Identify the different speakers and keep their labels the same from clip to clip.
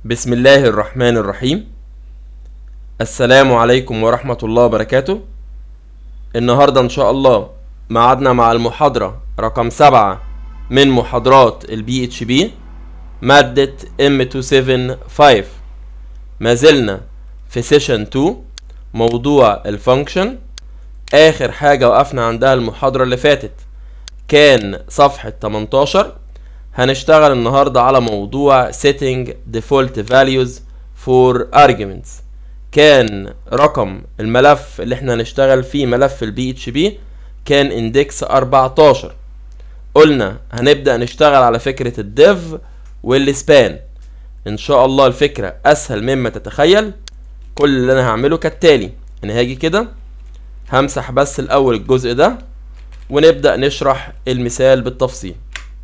Speaker 1: بسم الله الرحمن الرحيم السلام عليكم ورحمة الله وبركاته النهاردة إن شاء الله معادنا مع المحاضرة رقم سبعة من محاضرات البي اتش بي مادة M275 ما زلنا في سيشن 2 موضوع الفانكشن آخر حاجة وقفنا عندها المحاضرة اللي فاتت كان صفحة 18 هنشتغل النهاردة على موضوع setting default values for arguments كان رقم الملف اللي احنا هنشتغل فيه ملف البي اتش بي كان index 14 قلنا هنبدأ نشتغل على فكرة الديف والسبان ان شاء الله الفكرة اسهل مما تتخيل كل اللي انا هعمله كالتالي انا هاجي كده همسح بس الاول الجزء ده ونبدأ نشرح المثال بالتفصيل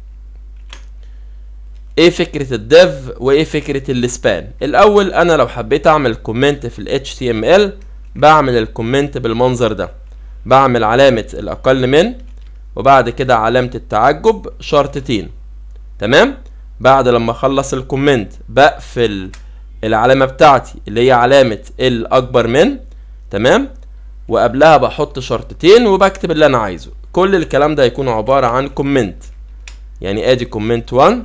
Speaker 1: ايه فكرة الديف وايه فكرة السبان الاول انا لو حبيت اعمل كومنت في ال HTML بعمل الكومنت بالمنظر ده بعمل علامة الاقل من وبعد كده علامة التعجب شرطتين تمام بعد لما اخلص الكومنت بقفل العلامة بتاعتي اللي هي علامة الاكبر من تمام وقبلها بحط شرطتين وبكتب اللي انا عايزه كل الكلام ده هيكون عبارة عن كومنت يعني ادي كومنت 1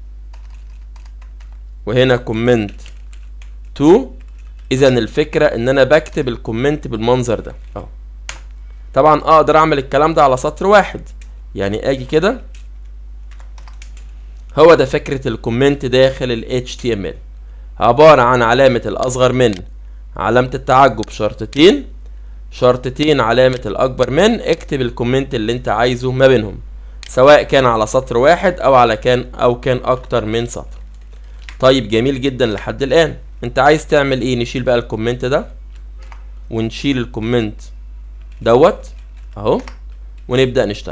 Speaker 1: وهنا كومنت 2 اذا الفكره ان انا بكتب الكومنت بالمنظر ده اهو طبعا اقدر اعمل الكلام ده على سطر واحد يعني اجي كده هو ده فكره الكومنت داخل ال HTML عباره عن علامه الاصغر من علامه التعجب شرطتين شرطتين علامه الاكبر من اكتب الكومنت اللي انت عايزه ما بينهم سواء كان على سطر واحد او على كان او كان اكتر من سطر طيب جميل جدا لحد الان انت عايز تعمل ايه نشيل بقى الكومنت ده ونشيل الكومنت دوت اهو ونبدا نشتغل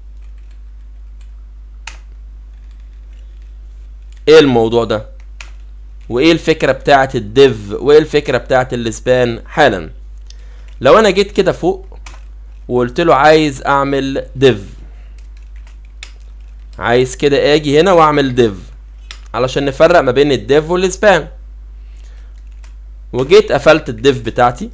Speaker 1: ايه الموضوع ده وايه الفكره بتاعه الديف وايه الفكره بتاعه السبان حالا لو انا جيت كده فوق وقلت له عايز اعمل ديف عايز كده اجي هنا واعمل ديف علشان نفرق ما بين الديف والسبان وجيت قفلت الديف بتاعتي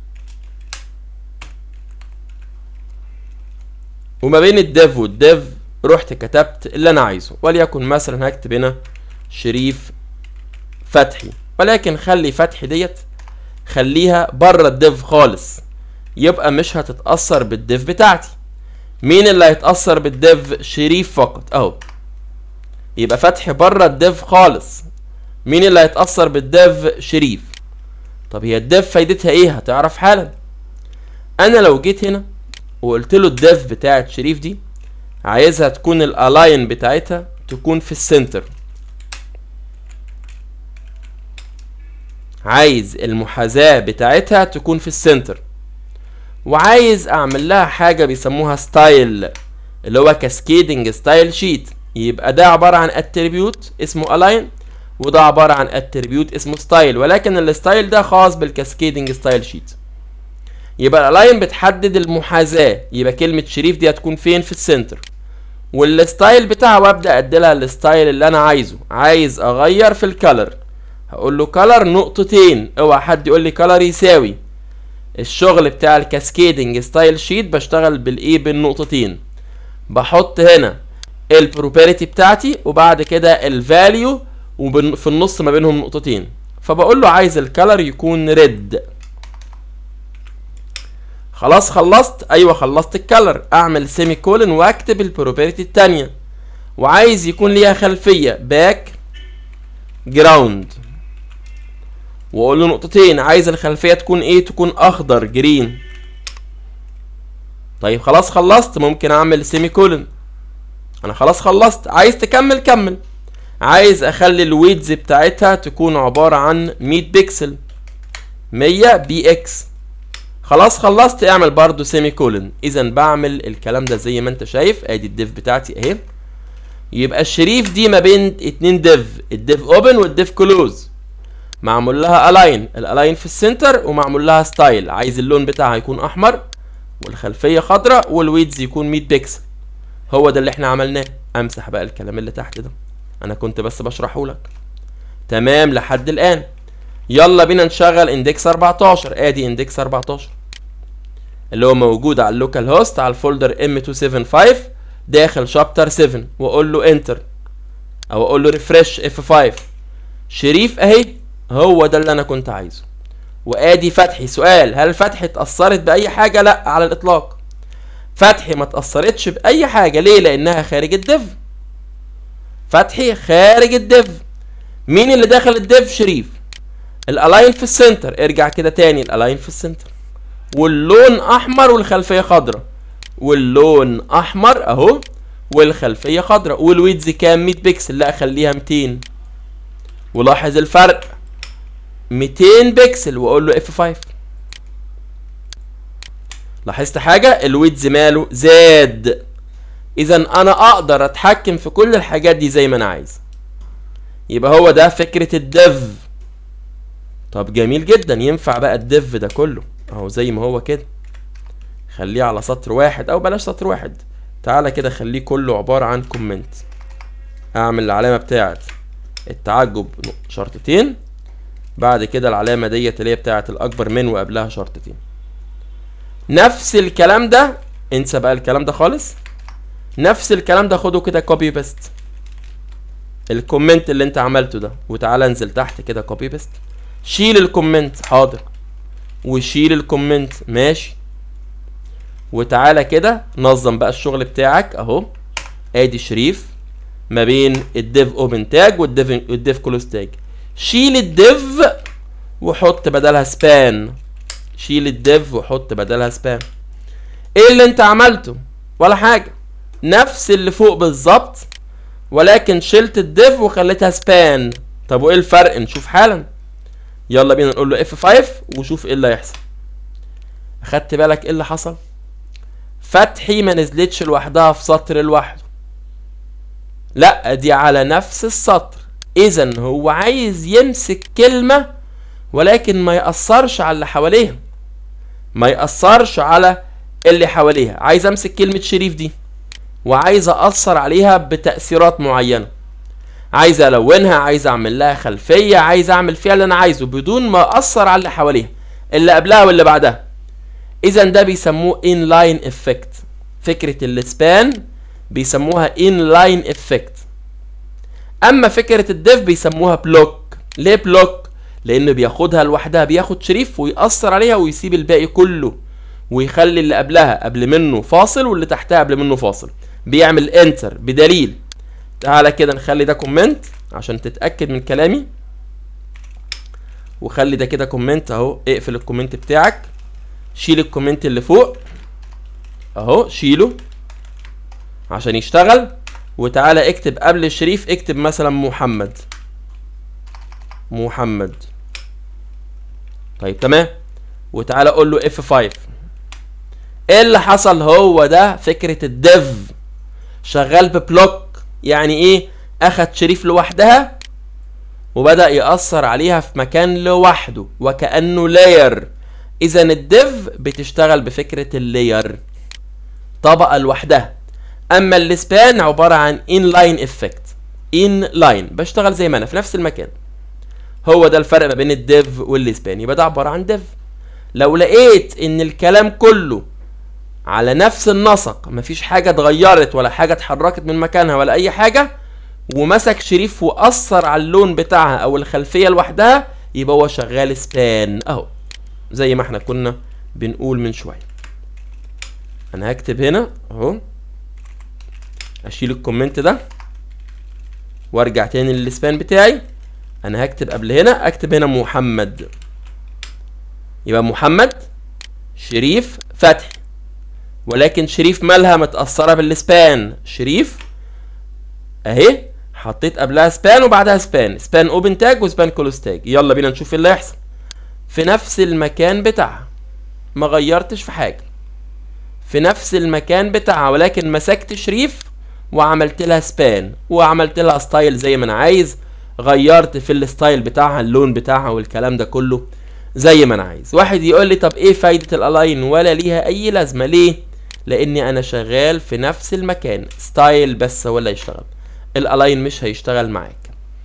Speaker 1: وما بين الديف والديف رحت كتبت اللي انا عايزه وليكن مثلا هكتب هنا شريف فتحي ولكن خلي فتحي ديت خليها بره الديف خالص يبقى مش هتتأثر بالديف بتاعتي مين اللي هيتأثر بالديف شريف فقط اهو يبقى فتحي بره الديف خالص مين اللي هيتأثر بالديف شريف طب هي الديف فايدتها ايه هتعرف حالا انا لو جيت هنا وقلت له الديف بتاعت شريف دي عايزها تكون الالاين بتاعتها تكون في السنتر عايز المحاذاة بتاعتها تكون في السنتر وعايز اعمل لها حاجة بيسموها ستايل اللي هو كاسكيدنج ستايل شيت يبقى ده عبارة عن اتريبيوت اسمه align وده عبارة عن اتريبيوت اسمه ستايل ولكن الستايل ده خاص بالكاسكيدنج ستايل شيت يبقى الالاين بتحدد المحاذاة يبقى كلمة شريف دي هتكون فين في السنتر والستايل بتاعها وابدا اديلها الستايل اللي انا عايزه عايز اغير في الكالر هقول له كالر نقطتين اوعى حد يقول لي كالر يساوي الشغل بتاع الكاسكيدنج ستايل شيت بشتغل بالايه بالنقطتين بحط هنا البروبرتي بتاعتي وبعد كده الفاليو وفي النص ما بينهم نقطتين فبقول له عايز الكالر يكون ريد خلاص خلصت ايوه خلصت الكالر اعمل سيمي كولن واكتب البروبرتي التانية وعايز يكون ليها خلفية باك جراوند واقول له نقطتين عايز الخلفية تكون ايه تكون اخضر جرين طيب خلاص خلصت ممكن اعمل سيمي كولن انا خلاص خلصت عايز تكمل كمل عايز اخلي الويدز بتاعتها تكون عبارة عن 100 بكسل 100 بي اكس خلاص خلصت اعمل برضو سيمي كولن اذا بعمل الكلام ده زي ما انت شايف ادي الديف بتاعتي اهي يبقى الشريف دي ما بين اتنين ديف الديف اوبن والديف كلوز معمول لها الاين الالاين في السنتر ومعمول لها ستايل عايز اللون بتاعها يكون احمر والخلفيه خضراء والويدز يكون 100 بكسل هو ده اللي احنا عملناه امسح بقى الكلام اللي تحت ده انا كنت بس بشرحه لك تمام لحد الان يلا بينا نشغل اندكس 14 ادي اندكس 14 اللي هو موجود على اللوكال هوست على الفولدر M275 داخل شابتر 7 واقول له انتر او اقول له ريفرش F5 شريف اهي هو ده اللي انا كنت عايزه وادي فتحي سؤال هل فتحي اتأثرت بأي حاجة؟ لا على الإطلاق فتحي ما اتأثرتش بأي حاجة ليه؟ لأنها خارج الديف فتحي خارج الديف مين اللي داخل الديف؟ شريف الالاين في السنتر ارجع كده تاني الالاين في السنتر واللون احمر والخلفيه خضراء واللون احمر اهو والخلفيه خضراء والويدز كام 100 بكسل لا اخليها 200 ولاحظ الفرق 200 بكسل واقول له اف 5 لاحظت حاجه الويدز ماله زاد اذا انا اقدر اتحكم في كل الحاجات دي زي ما انا عايز يبقى هو ده فكره الديف طب جميل جدا ينفع بقى الديف ده كله اهو زي ما هو كده خليه على سطر واحد او بلاش سطر واحد تعالى كده خليه كله عبارة عن كومنت اعمل العلامة بتاعت التعجب شرطتين بعد كده العلامة ديت اللي هي بتاعت الاكبر من وقبلها شرطتين نفس الكلام ده انسى بقى الكلام ده خالص نفس الكلام ده خده كده كوبي بيست الكومنت اللي انت عملته ده وتعالى انزل تحت كده كوبي بيست شيل الكومنت حاضر وشيل الكومنت ماشي وتعالى كده نظم بقى الشغل بتاعك اهو ادي شريف ما بين الديف اوبن تاج والديف والديف كلوز تاج شيل الديف وحط بدلها سبان شيل الديف وحط بدلها سبان ايه اللي انت عملته ولا حاجه نفس اللي فوق بالظبط ولكن شلت الديف وخليتها سبان طب وايه الفرق نشوف حالا يلا بينا نقول له F5 وشوف ايه اللي هيحصل اخدت بالك ايه اللي حصل فتحي ما نزلتش لوحدها في سطر لوحده لا دي على نفس السطر اذا هو عايز يمسك كلمة ولكن ما يأثرش على اللي حواليها ما يأثرش على اللي حواليها عايز امسك كلمة شريف دي وعايز اثر عليها بتأثيرات معينة عايز الونها عايز اعمل لها خلفيه عايز اعمل فيها اللي انا عايزه بدون ما اثر على اللي حواليها اللي قبلها واللي بعدها اذا ده بيسموه ان لاين افكت فكره السبان بيسموها ان لاين افكت اما فكره الديف بيسموها بلوك ليه بلوك لانه بياخدها لوحدها بياخد شريف ويأثر عليها ويسيب الباقي كله ويخلي اللي قبلها قبل منه فاصل واللي تحتها قبل منه فاصل بيعمل انتر بدليل تعالى كده نخلي ده كومنت عشان تتأكد من كلامي وخلي ده كده كومنت اهو اقفل الكومنت بتاعك شيل الكومنت اللي فوق اهو شيله عشان يشتغل وتعالى اكتب قبل الشريف اكتب مثلا محمد محمد طيب تمام وتعالى قول له F5 ايه اللي حصل هو ده فكرة الديف شغال ببلوك يعني ايه اخد شريف لوحدها وبدأ يأثر عليها في مكان لوحده وكأنه لاير اذا الديف بتشتغل بفكرة اللاير طبقة لوحدها اما السبان عبارة عن ان لاين افكت ان لاين بشتغل زي ما انا في نفس المكان هو ده الفرق ما بين الديف والسبان يبقى ده عبارة عن ديف لو لقيت ان الكلام كله على نفس النسق مفيش حاجة اتغيرت ولا حاجة اتحركت من مكانها ولا أي حاجة ومسك شريف وأثر على اللون بتاعها أو الخلفية لوحدها يبقى هو شغال سبان أهو زي ما احنا كنا بنقول من شوية أنا هكتب هنا أهو أشيل الكومنت ده وأرجع تاني للسبان بتاعي أنا هكتب قبل هنا أكتب هنا محمد يبقى محمد شريف فتحي ولكن شريف مالها متأثرة بالسبان شريف اهي حطيت قبلها سبان وبعدها سبان سبان اوبن تاج وسبان كلوز تاج يلا بينا نشوف ايه اللي هيحصل في نفس المكان بتاعها ما غيرتش في حاجة في نفس المكان بتاعها ولكن مسكت شريف وعملت لها سبان وعملت لها ستايل زي ما انا عايز غيرت في الستايل بتاعها اللون بتاعها والكلام ده كله زي ما انا عايز واحد يقول لي طب ايه فايدة الالاين ولا ليها اي لازمة ليه لاني انا شغال في نفس المكان ستايل بس هو اللي هيشتغل الالاين مش هيشتغل معاك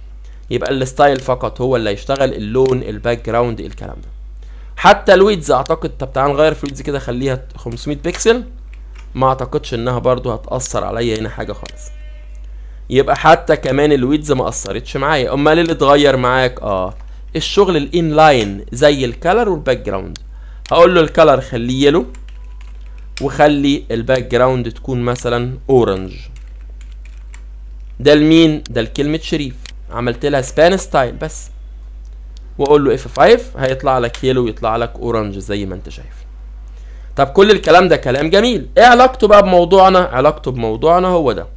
Speaker 1: يبقى الستايل فقط هو اللي هيشتغل اللون الباك جراوند الكلام ده حتى الويدز اعتقد طب تعال نغير في الويدز كده خليها 500 بكسل ما اعتقدش انها برضو هتأثر عليا هنا حاجة خالص يبقى حتى كمان الويدز ما اثرتش معايا امال اللي اتغير معاك اه الشغل الان لاين زي الكلر والباك جراوند هقول له الكلر خليه يلو وخلي الباك جراوند تكون مثلا اورنج ده لمين ده لكلمة شريف عملت لها سبان ستايل بس واقول له اف 5 هيطلع لك يلو يطلع لك اورنج زي ما انت شايف طب كل الكلام ده كلام جميل ايه علاقته بقى بموضوعنا علاقته بموضوعنا هو ده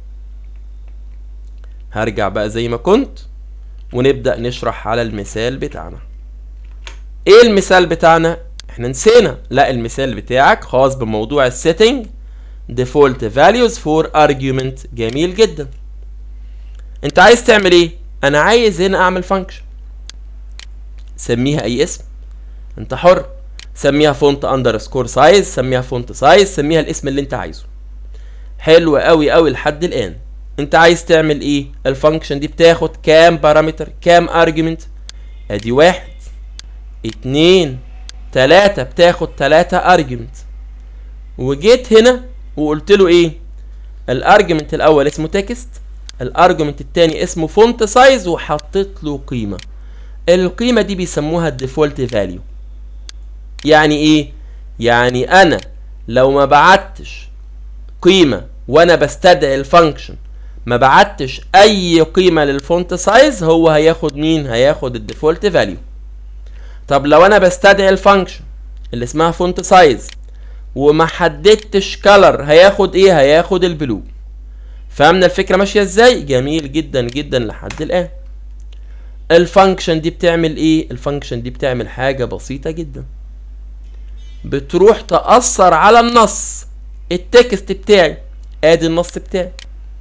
Speaker 1: هرجع بقى زي ما كنت ونبدأ نشرح على المثال بتاعنا ايه المثال بتاعنا احنا نسينا لا المثال بتاعك خاص بموضوع السيتنج default values for argument جميل جدا انت عايز تعمل ايه انا عايز هنا اعمل function سميها اي اسم انت حر سميها فونت اندرسكور سايز سميها فونت سايز سميها الاسم اللي انت عايزه حلو قوي قوي لحد الان انت عايز تعمل ايه الفانكشن دي بتاخد كام بارامتر كام ارجيومنت ادي واحد اتنين تلاتة بتاخد تلاتة ارجيومنت وجيت هنا وقلت له ايه الارجيومنت الاول اسمه تكست الارجيومنت التاني اسمه فونت سايز وحطيت له قيمه القيمه دي بيسموها الديفولت فاليو يعني ايه يعني انا لو ما بعتش قيمه وانا بستدعي الفانكشن ما بعتش اي قيمه للفونت سايز هو هياخد مين هياخد الديفولت فاليو طب لو انا بستدعي الفانكشن اللي اسمها فونت سايز وما حددتش كلر هياخد ايه هياخد البلو فهمنا الفكره ماشيه ازاي جميل جدا جدا لحد الان الفانكشن دي بتعمل ايه الفانكشن دي بتعمل حاجه بسيطه جدا بتروح تاثر على النص التكست بتاعي ادي النص بتاعي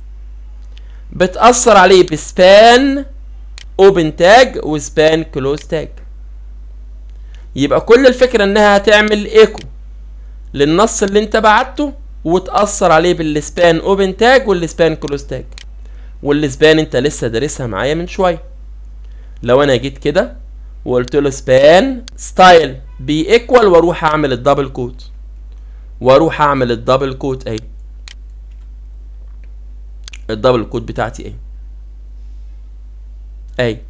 Speaker 1: بتاثر عليه بسبان اوبن تاج وسبان كلوز تاج يبقى كل الفكره انها هتعمل ايكو للنص اللي انت بعته وتأثر عليه بالسبان اوبن تاج والسبان كلوز تاج والسبان انت لسه دارسها معايا من شويه لو انا جيت كده وقلت له سبان ستايل بي ايكوال واروح اعمل الدبل كوت واروح اعمل الدبل كوت اهي الدبل كوت بتاعتي اهي اهي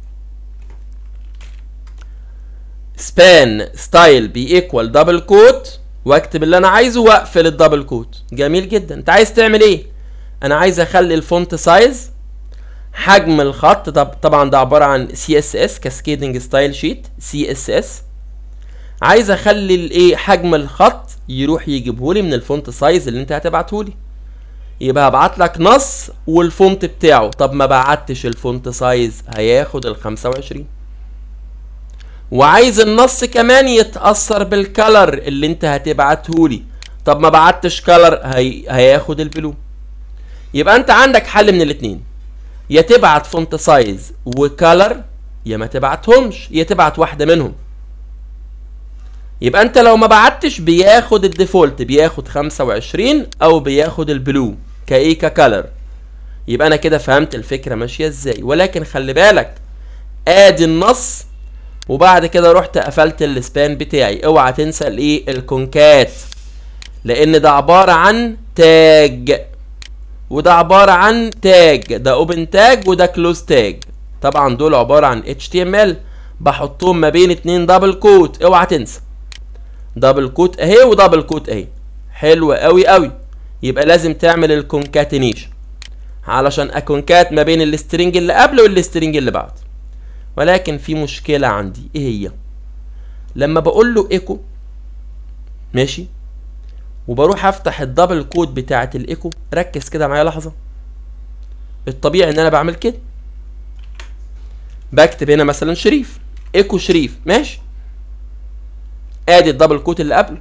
Speaker 1: سبان ستايل بي ايكوال دبل كوت واكتب اللي انا عايزه واقفل الدبل كوت جميل جدا انت عايز تعمل ايه انا عايز اخلي الفونت سايز حجم الخط طب طبعا ده عباره عن سي اس اس كاسكيدنج ستايل شيت سي اس اس عايز اخلي الايه حجم الخط يروح يجيبهولي من الفونت سايز اللي انت هتبعتهولي يبقى هبعت لك نص والفونت بتاعه طب ما بعتش الفونت سايز هياخد ال 25 وعايز النص كمان يتأثر بالكلر اللي انت هتبعتهولي طب ما بعتش كلر هي... هياخد البلو يبقى انت عندك حل من الاتنين يا تبعت فونت سايز وكلر يا ما تبعتهمش يا تبعت واحدة منهم يبقى انت لو ما بعتش بياخد الديفولت بياخد 25 او بياخد البلو كايه ككلر يبقى انا كده فهمت الفكرة ماشية ازاي ولكن خلي بالك ادي النص وبعد كده رحت قفلت السبان بتاعي اوعى تنسى الايه الكونكات لان ده عبارة عن تاج وده عبارة عن تاج ده اوبن تاج وده كلوز تاج طبعا دول عبارة عن HTML بحطهم ما بين اتنين دبل كوت اوعى تنسى دبل كوت اهي ودبل كوت اهي حلو قوي قوي يبقى لازم تعمل الكونكاتينيشن علشان اكونكات ما بين السترنج اللي قبل والسترنج اللي بعد ولكن في مشكلة عندي ايه هي لما بقول له ايكو ماشي وبروح افتح الدبل كود بتاعة الايكو ركز كده معايا لحظة الطبيعي ان انا بعمل كده بكتب هنا مثلا شريف ايكو شريف ماشي ادي الدبل كوت اللي قبله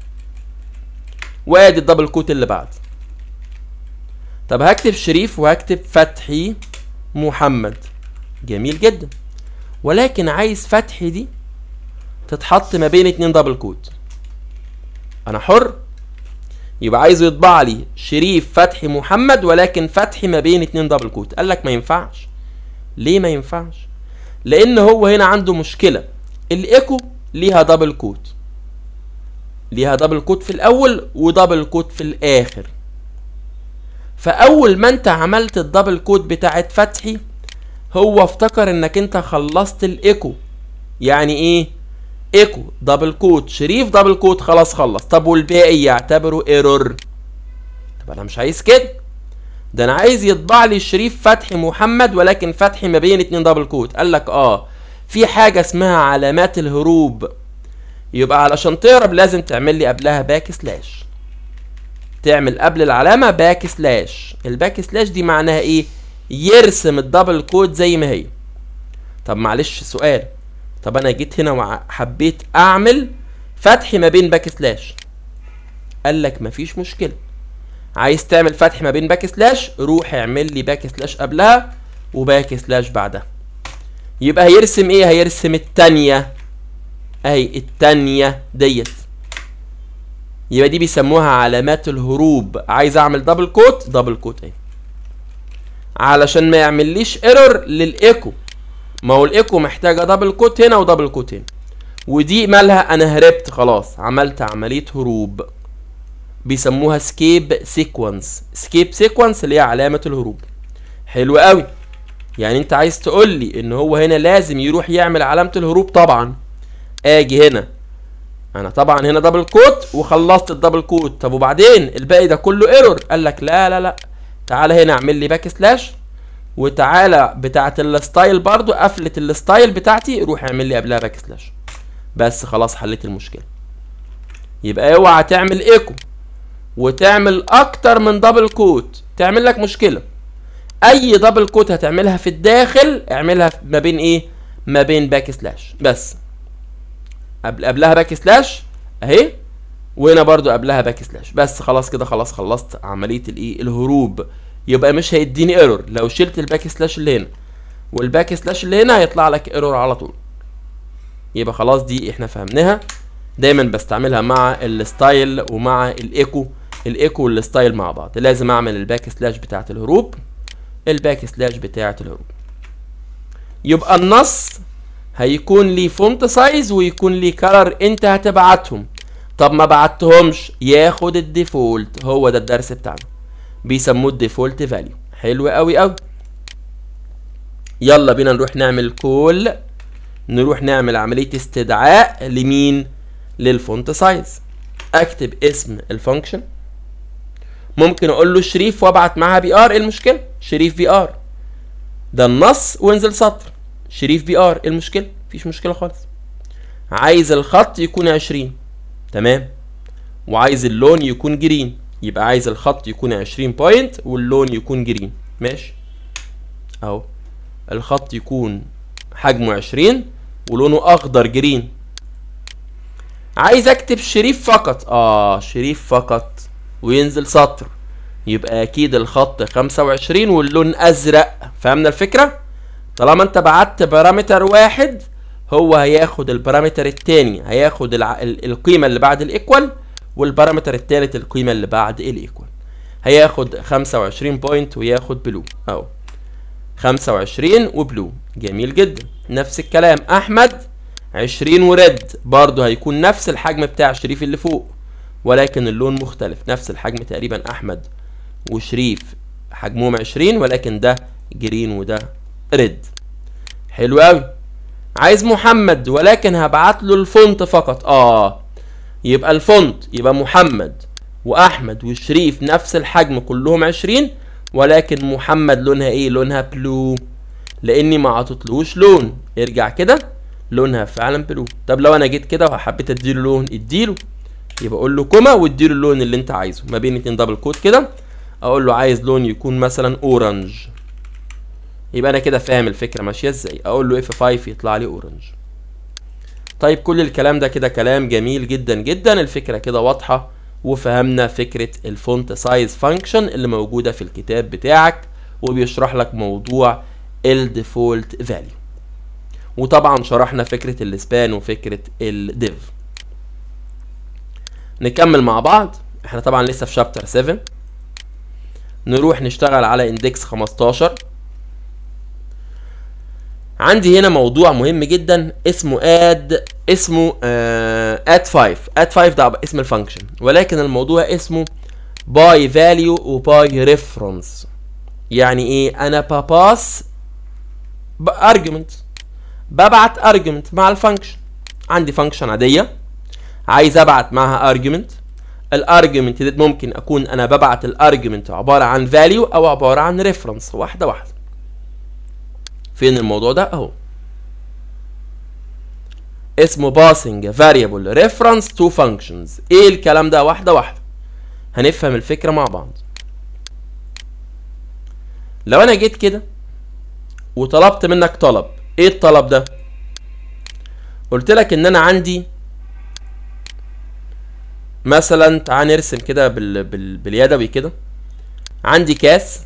Speaker 1: وادي الدبل كوت اللي بعد طب هكتب شريف وهكتب فتحي محمد جميل جدا ولكن عايز فتحي دي تتحط ما بين اتنين دبل كوت انا حر يبقى عايزه يطبع لي شريف فتحي محمد ولكن فتحي ما بين اتنين دبل كوت قال لك ما ينفعش ليه ما ينفعش لان هو هنا عنده مشكله الايكو ليها دبل كوت ليها دبل كوت في الاول ودبل كوت في الاخر فاول ما انت عملت الدبل كوت بتاعت فتحي هو افتكر انك انت خلصت الايكو يعني ايه ايكو دبل كوت شريف دبل كوت خلاص خلص طب والباقي يعتبره ايرور طب انا مش عايز كده ده انا عايز يطبع لي شريف فتحي محمد ولكن فتحي ما بين اتنين دبل كوت قال لك اه في حاجه اسمها علامات الهروب يبقى علشان تهرب لازم تعمل لي قبلها باك سلاش تعمل قبل العلامه باك سلاش الباك سلاش دي معناها ايه يرسم الدبل كود زي ما هي طب معلش سؤال طب انا جيت هنا وحبيت اعمل فتح ما بين باك سلاش قال لك مفيش مشكله عايز تعمل فتح ما بين باك سلاش روح اعمل لي باك سلاش قبلها وباك سلاش بعدها يبقى هيرسم ايه هيرسم التانية اهي التانية ديت يبقى دي بيسموها علامات الهروب عايز اعمل دبل كوت دبل كوت اهي علشان ما يعمليش ايرور للايكو ما هو الايكو محتاجه دبل كوت هنا ودبل كوت هنا ودي مالها انا هربت خلاص عملت عمليه هروب بيسموها سكيب سيكونس سكيب سيكونس اللي هي علامه الهروب حلو قوي يعني انت عايز تقول لي ان هو هنا لازم يروح يعمل علامه الهروب طبعا اجي هنا انا طبعا هنا دبل كوت وخلصت الدبل كوت طب وبعدين الباقي ده كله ايرور قال لك لا لا لا تعالى هنا اعمل لي باك سلاش وتعالى بتاعه الستايل برضو قفله الستايل بتاعتي روح اعمل لي قبلها باك سلاش بس خلاص حليت المشكله يبقى اوعى تعمل ايكو وتعمل اكتر من دبل كوت تعمل لك مشكله اي دبل كوت هتعملها في الداخل اعملها ما بين ايه ما بين باك سلاش بس قبل قبلها باك سلاش اهي وهنا برضو قبلها باك سلاش بس خلاص كده خلاص خلصت عمليه الايه الهروب يبقى مش هيديني ايرور لو شلت الباك سلاش اللي هنا والباك سلاش اللي هنا هيطلع لك ايرور على طول يبقى خلاص دي احنا فهمناها دايما بستعملها مع الستايل ومع الايكو الايكو والستايل مع بعض لازم اعمل الباك سلاش بتاعه الهروب الباك سلاش بتاعه الهروب يبقى النص هيكون ليه فونت سايز ويكون ليه كلر انت هتبعتهم طب ما بعتهمش ياخد الديفولت هو ده الدرس بتاعنا بيسموه الديفولت فاليو حلو قوي قوي يلا بينا نروح نعمل كول نروح نعمل عملية استدعاء لمين للفونت سايز اكتب اسم الفانكشن ممكن اقول له شريف وابعت معاها بي ار ايه المشكله شريف بي ار ده النص وانزل سطر شريف بي ار ايه المشكله مفيش مشكله خالص عايز الخط يكون 20 تمام وعايز اللون يكون جرين يبقى عايز الخط يكون 20 بوينت واللون يكون جرين ماشي اهو الخط يكون حجمه 20 ولونه اخضر جرين عايز اكتب شريف فقط اه شريف فقط وينزل سطر يبقى اكيد الخط 25 واللون ازرق فهمنا الفكره طالما انت بعت بارامتر واحد هو هياخد البارامتر التاني هياخد الع... القيمه اللي بعد الايكوال والبارامتر التالت القيمه اللي بعد الايكوال هياخد 25 بوينت وياخد بلو اهو 25 وبلو جميل جدا نفس الكلام احمد 20 وريد برضه هيكون نفس الحجم بتاع شريف اللي فوق ولكن اللون مختلف نفس الحجم تقريبا احمد وشريف حجمهم 20 ولكن ده جرين وده ريد حلو قوي عايز محمد ولكن هبعت له الفونت فقط اه يبقى الفونت يبقى محمد واحمد وشريف نفس الحجم كلهم 20 ولكن محمد لونها ايه لونها بلو لاني ما عطيتلوش لون ارجع كده لونها فعلا بلو طب لو انا جيت كده وحبيت اديله لون اديله يبقى اقول له كوما واديله اللون اللي انت عايزه ما بين اتنين دبل كوت كده اقول له عايز لون يكون مثلا اورنج يبقى انا كده فاهم الفكره ماشيه ازاي اقول له اف 5 يطلع لي اورنج طيب كل الكلام ده كده كلام جميل جدا جدا الفكره كده واضحه وفهمنا فكره الفونت سايز فانكشن اللي موجوده في الكتاب بتاعك وبيشرح لك موضوع الديفولت فاليو وطبعا شرحنا فكره السبان وفكره الديف نكمل مع بعض احنا طبعا لسه في شابتر 7 نروح نشتغل على اندكس 15 عندي هنا موضوع مهم جدا اسمه اد اسمه اد 5 اد 5 ده اسم الفانكشن ولكن الموضوع اسمه باي فاليو وباي ريفرنس يعني ايه انا بباس ارجيومنت ببعت ارجيومنت مع الفانكشن عندي فانكشن عاديه عايز ابعت معاها ارجيومنت الارجيومنت دي ممكن اكون انا ببعت الارجيومنت عباره عن فاليو او عباره عن ريفرنس واحده واحده فين الموضوع ده اهو اسمه passing variable reference to functions ايه الكلام ده واحده واحده هنفهم الفكره مع بعض لو انا جيت كده وطلبت منك طلب ايه الطلب ده قلت لك ان انا عندي مثلا تعال نرسم كده بال... بال... باليدوي كده عندي كاس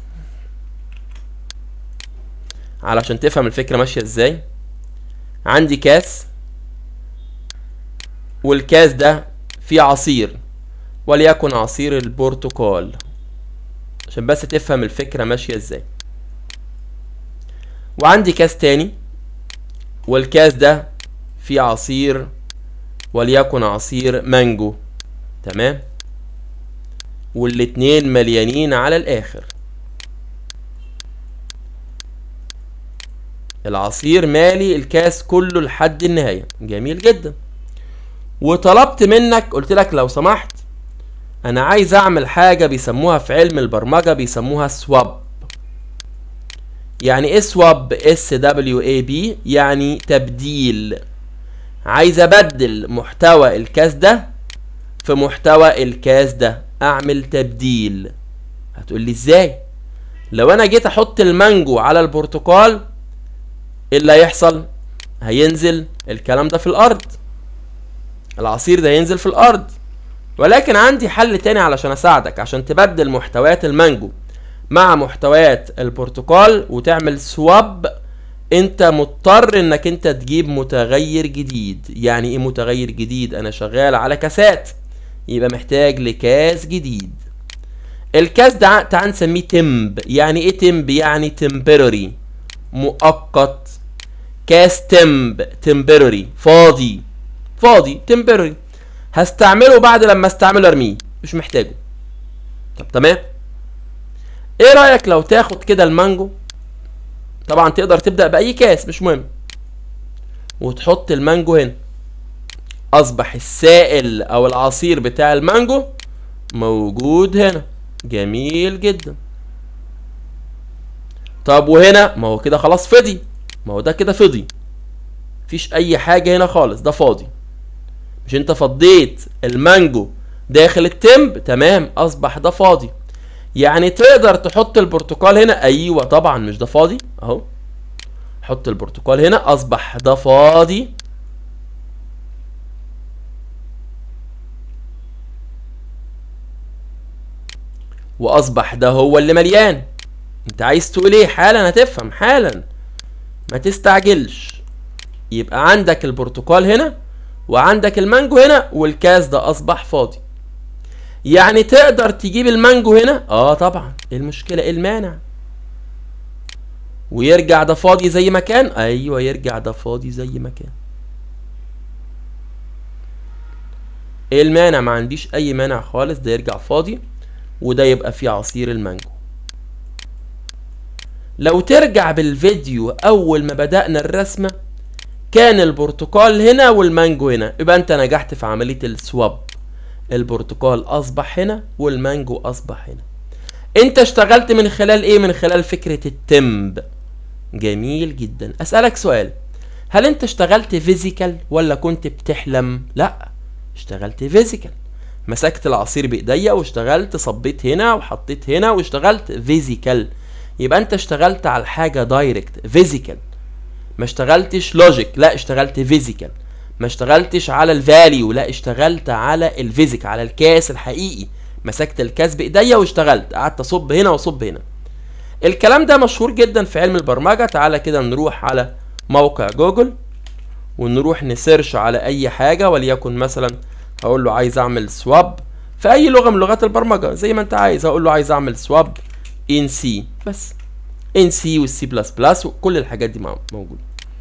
Speaker 1: علشان تفهم الفكره ماشيه ازاي عندي كاس والكاس ده فيه عصير وليكن عصير البرتقال عشان بس تفهم الفكره ماشيه ازاي وعندي كاس تاني والكاس ده فيه عصير وليكن عصير مانجو تمام والاتنين مليانين على الاخر العصير مالي الكاس كله لحد النهاية جميل جدا وطلبت منك قلت لك لو سمحت انا عايز اعمل حاجة بيسموها في علم البرمجة بيسموها سواب يعني ايه سواب اس دبليو اي بي يعني تبديل عايز ابدل محتوى الكاس ده في محتوى الكاس ده اعمل تبديل هتقول لي ازاي لو انا جيت احط المانجو على البرتقال ايه اللي هيحصل هينزل الكلام ده في الارض العصير ده ينزل في الارض ولكن عندي حل تاني علشان اساعدك عشان تبدل محتويات المانجو مع محتويات البرتقال وتعمل سواب انت مضطر انك انت تجيب متغير جديد يعني ايه متغير جديد انا شغال على كاسات يبقى محتاج لكاس جديد الكاس ده تعال نسميه تمب يعني ايه تمب يعني temporary مؤقت كاس تمب temporary فاضي فاضي temporary هستعمله بعد لما استعمله ارميه مش محتاجه طب تمام ايه رايك لو تاخد كده المانجو طبعا تقدر تبدا باي كاس مش مهم وتحط المانجو هنا اصبح السائل او العصير بتاع المانجو موجود هنا جميل جدا طب وهنا ما هو كده خلاص فضي ما هو ده كده فضي مفيش اي حاجه هنا خالص ده فاضي مش انت فضيت المانجو داخل التمب تمام اصبح ده فاضي يعني تقدر تحط البرتقال هنا ايوه طبعا مش ده فاضي اهو حط البرتقال هنا اصبح ده فاضي واصبح ده هو اللي مليان انت عايز تقول ايه حالا هتفهم حالا ما تستعجلش يبقى عندك البرتقال هنا وعندك المانجو هنا والكاس ده اصبح فاضي يعني تقدر تجيب المانجو هنا اه طبعا ايه المشكله ايه المانع ويرجع ده فاضي زي ما كان ايوه يرجع ده فاضي زي ما كان ايه المانع ما عنديش اي مانع خالص ده يرجع فاضي وده يبقى فيه عصير المانجو لو ترجع بالفيديو اول ما بدأنا الرسمة كان البرتقال هنا والمانجو هنا يبقى انت نجحت في عملية السواب البرتقال اصبح هنا والمانجو اصبح هنا انت اشتغلت من خلال ايه من خلال فكرة التمب جميل جدا اسألك سؤال هل انت اشتغلت فيزيكال ولا كنت بتحلم لا اشتغلت فيزيكال مسكت العصير بايديا واشتغلت صبيت هنا وحطيت هنا واشتغلت فيزيكال يبقى انت اشتغلت على الحاجه دايركت فيزيكال ما اشتغلتش لوجيك لا اشتغلت فيزيكال ما اشتغلتش على الفاليو لا اشتغلت على الفيزيك على الكاس الحقيقي مسكت الكاس بايديا واشتغلت قعدت اصب هنا واصب هنا الكلام ده مشهور جدا في علم البرمجه تعالى كده نروح على موقع جوجل ونروح نسيرش على اي حاجه وليكن مثلا هقول له عايز اعمل سواب في اي لغه من لغات البرمجه زي ما انت عايز هقول له عايز اعمل سواب ان سي بس ان سي والسي بلس بلس وكل الحاجات دي موجوده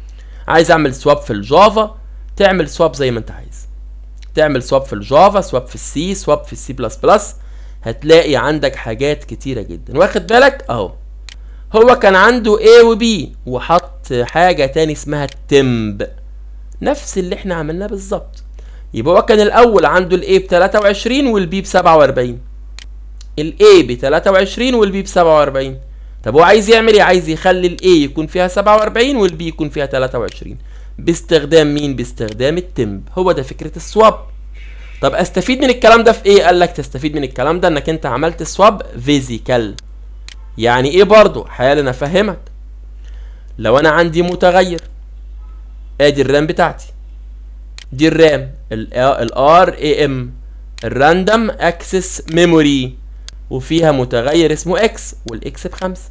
Speaker 1: عايز اعمل سواب في الجافا تعمل سواب زي ما انت عايز تعمل سواب في الجافا سواب في السي سواب في السي بلس بلس هتلاقي عندك حاجات كتيرة جدا واخد بالك اهو هو كان عنده A و B وحط حاجة تاني اسمها التمب نفس اللي احنا عملناه بالظبط يبقى هو كان الاول عنده الاي ب 23 والبي ب 47 الاي ب 23 والبي ب 47 طب هو عايز يعمل ايه عايز يخلي الاي يكون فيها 47 والبي يكون فيها 23 باستخدام مين باستخدام التمب هو ده فكره السواب طب استفيد من الكلام ده في ايه قال لك تستفيد من الكلام ده انك انت عملت سواب فيزيكال يعني ايه برضو حالا افهمك لو انا عندي متغير ادي الرام بتاعتي دي الرام الار اي ام الراندوم اكسس ميموري وفيها متغير اسمه اكس والاكس بخمسة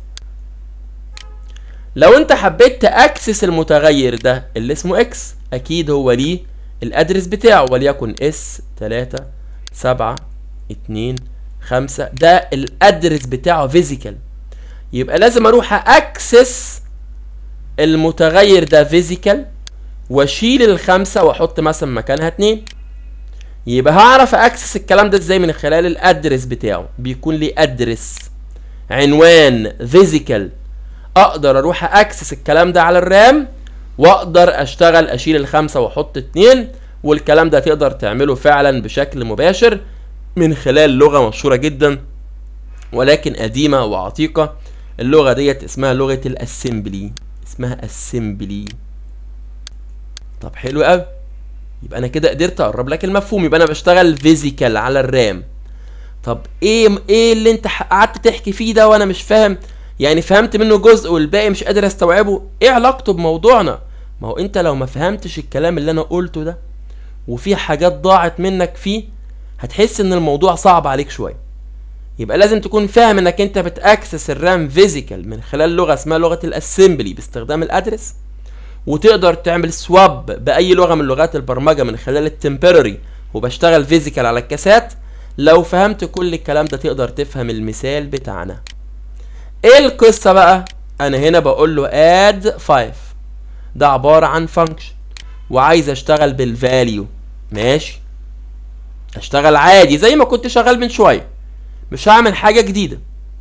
Speaker 1: لو انت حبيت تاكسس المتغير ده اللي اسمه اكس اكيد هو ليه الادرس بتاعه وليكن اس 3 7 2 5 ده الادرس بتاعه فيزيكال يبقى لازم اروح اكسس المتغير ده فيزيكال واشيل الخمسة واحط مثلا مكانها اتنين يبقى هعرف اكسس الكلام ده ازاي من خلال الادرس بتاعه بيكون لي ادرس عنوان فيزيكال اقدر اروح اكسس الكلام ده على الرام واقدر اشتغل اشيل الخمسة واحط اتنين والكلام ده تقدر تعمله فعلا بشكل مباشر من خلال لغة مشهورة جدا ولكن قديمة وعتيقة اللغة ديت اسمها لغة الاسمبلي اسمها اسمبلي طب حلو قوي يبقى انا كده قدرت اقرب لك المفهوم يبقى انا بشتغل فيزيكال على الرام طب ايه ايه اللي انت قعدت تحكي فيه ده وانا مش فاهم يعني فهمت منه جزء والباقي مش قادر استوعبه ايه علاقته بموضوعنا ما هو انت لو ما فهمتش الكلام اللي انا قلته ده وفي حاجات ضاعت منك فيه هتحس ان الموضوع صعب عليك شويه يبقى لازم تكون فاهم انك انت بتاكسس الرام فيزيكال من خلال لغه اسمها لغه الاسمبلي باستخدام الادرس وتقدر تعمل سواب باي لغه من لغات البرمجه من خلال التمبرري وبشتغل فيزيكال على الكاسات لو فهمت كل الكلام ده تقدر تفهم المثال بتاعنا ايه القصه بقى انا هنا بقول له اد 5 ده عباره عن فانكشن وعايز اشتغل بالفاليو ماشي اشتغل عادي زي ما كنت شغال من شويه مش هعمل حاجه جديده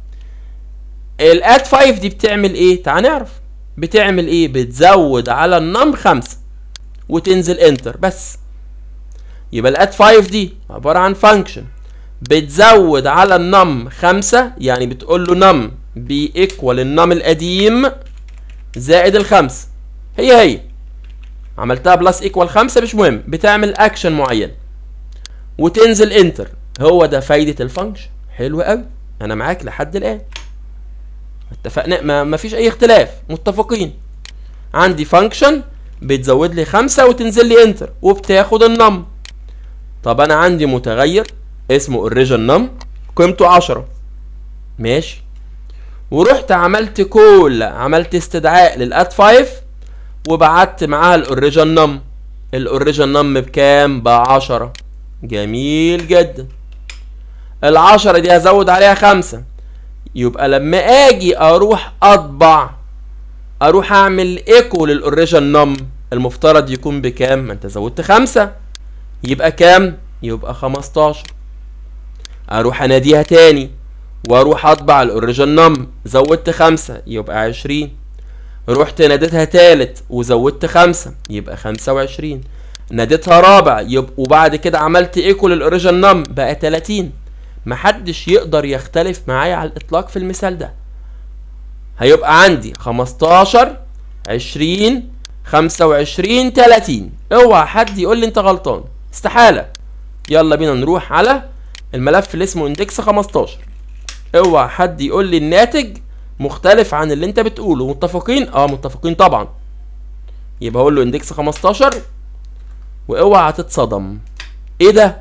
Speaker 1: الاد 5 دي بتعمل ايه تعال نعرف بتعمل ايه بتزود على النم خمسة وتنزل انتر بس يبقى الاد 5 دي عبارة عن فانكشن بتزود على النم خمسة يعني بتقول له نم بي ايكوال النم القديم زائد الخمسة هي هي عملتها بلس ايكوال خمسة مش مهم بتعمل اكشن معين وتنزل انتر هو ده فايدة الفانكشن حلو قوي انا معاك لحد الان اتفقنا ما, ما فيش اي اختلاف متفقين عندي فانكشن بتزود لي خمسة وتنزل لي انتر وبتاخد النم طب انا عندي متغير اسمه اوريجن نم قيمته عشرة ماشي ورحت عملت كل عملت استدعاء للاد 5 وبعت معاها الاوريجن نم الاوريجن نم بكام بعشرة جميل جدا العشرة دي هزود عليها خمسة يبقى لما اجي اروح اطبع اروح اعمل ايكو للاوريجن نم المفترض يكون بكام ما انت زودت خمسة يبقى كام يبقى خمستاشر اروح اناديها تاني واروح اطبع الاوريجن نم زودت خمسة يبقى عشرين رحت ناديتها تالت وزودت خمسة يبقى خمسة وعشرين ناديتها رابع يبقى وبعد كده عملت ايكو للاوريجن نم بقى تلاتين محدش يقدر يختلف معايا على الاطلاق في المثال ده هيبقى عندي 15 20 25 30 اوعى حد يقول لي انت غلطان استحاله يلا بينا نروح على الملف اللي اسمه اندكس 15 اوعى حد يقول لي الناتج مختلف عن اللي انت بتقوله متفقين اه متفقين طبعا يبقى اقول له اندكس 15 واوعى تتصدم ايه ده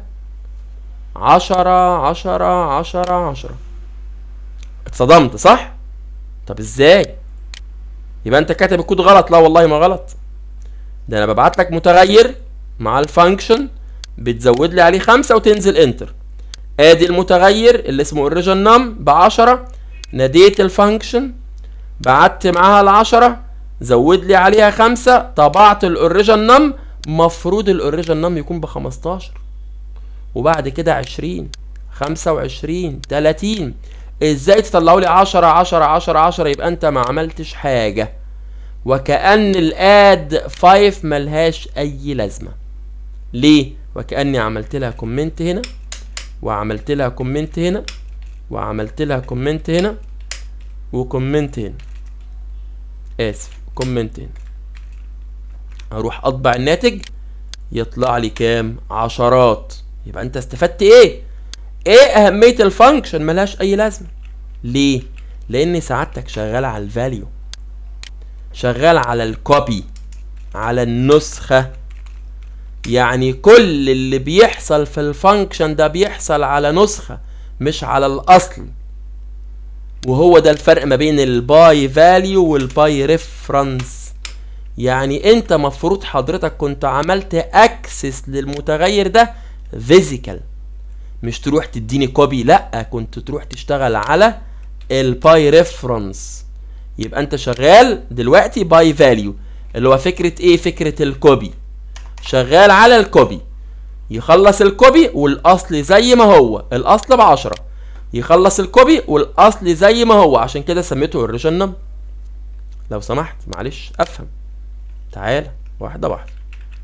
Speaker 1: عشرة عشرة عشرة عشرة اتصدمت صح؟ طب ازاي؟ يبقى انت كاتب الكود غلط لا والله ما غلط ده انا ببعت لك متغير مع الفانكشن بتزود لي عليه خمسة وتنزل انتر ادي المتغير اللي اسمه اوريجن نم بعشرة ناديت الفانكشن بعت معاها العشرة زود لي عليها خمسة طبعت الاوريجن نم مفروض الاوريجن نم يكون بخمستاشر وبعد كده عشرين خمسة وعشرين تلاتين ازاي تطلعوا لي عشرة عشرة عشرة عشرة يبقى انت ما عملتش حاجة وكأن الاد 5 ملهاش اي لازمة ليه وكأني عملت لها كومنت هنا وعملت لها كومنت هنا وعملت لها كومنت هنا وكومنت هنا اسف كومنت هنا اروح اطبع الناتج يطلع لي كام عشرات يبقى انت استفدت ايه ايه اهميه الفانكشن ملهاش اي لازمه ليه لان سعادتك شغال على الفاليو شغال على الكوبي على النسخه يعني كل اللي بيحصل في الفانكشن ده بيحصل على نسخه مش على الاصل وهو ده الفرق ما بين الباي فاليو والباي ريفرنس يعني انت مفروض حضرتك كنت عملت اكسس للمتغير ده فيزيكال مش تروح تديني كوبي لا كنت تروح تشتغل على الباي ريفرنس يبقى انت شغال دلوقتي باي فاليو اللي هو فكره ايه فكره الكوبي شغال على الكوبي يخلص الكوبي والاصل زي ما هو الاصل بعشرة يخلص الكوبي والاصل زي ما هو عشان كده سميته اوريجينال لو سمحت معلش افهم تعالى واحده واحده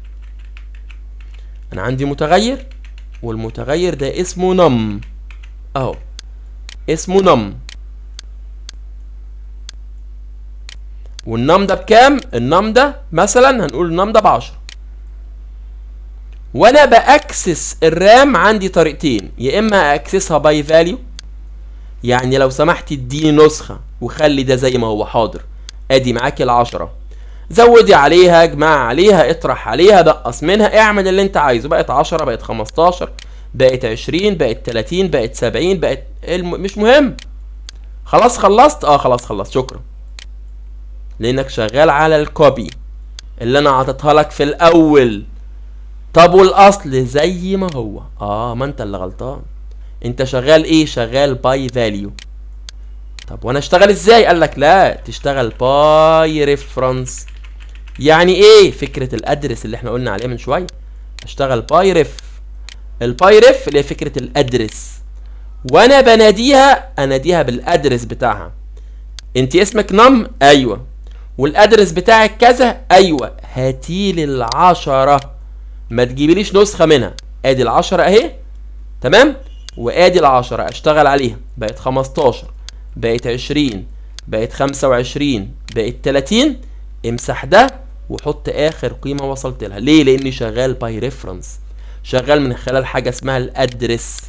Speaker 1: انا عندي متغير والمتغير ده اسمه نم اهو اسمه نم والنم ده بكام النم ده مثلا هنقول النم ده بعشرة وانا باكسس الرام عندي طريقتين يا اما اكسسها باي فاليو يعني لو سمحت اديني نسخه وخلي ده زي ما هو حاضر ادي معاكي العشرة زودي عليها اجمع عليها اطرح عليها دقص منها اعمل اللي انت عايزه بقت 10 بقت 15 بقت 20 بقت 30 بقت 70 بقت الم... مش مهم خلاص خلصت اه خلاص خلصت شكرا لانك شغال على الكوبي اللي انا عطيتها لك في الاول طب والاصل زي ما هو اه ما انت اللي غلطان انت شغال ايه شغال باي فاليو طب وانا اشتغل ازاي قال لك لا تشتغل باي ريفرنس يعني ايه فكره الادرس اللي احنا قلنا عليه من شويه اشتغل باي ريف الباي ريف اللي هي فكره الادرس وانا بناديها اناديها بالادرس بتاعها انت اسمك نم ايوه والادرس بتاعك كذا ايوه هاتيلي العشرة ما تجيبليش نسخه منها ادي العشرة اهي تمام وادي العشرة اشتغل عليها بقت 15 بقت 20 بقت 25 بقت 30 امسح ده وحط اخر قيمه وصلت لها ليه لاني شغال باي ريفرنس شغال من خلال حاجه اسمها الادرس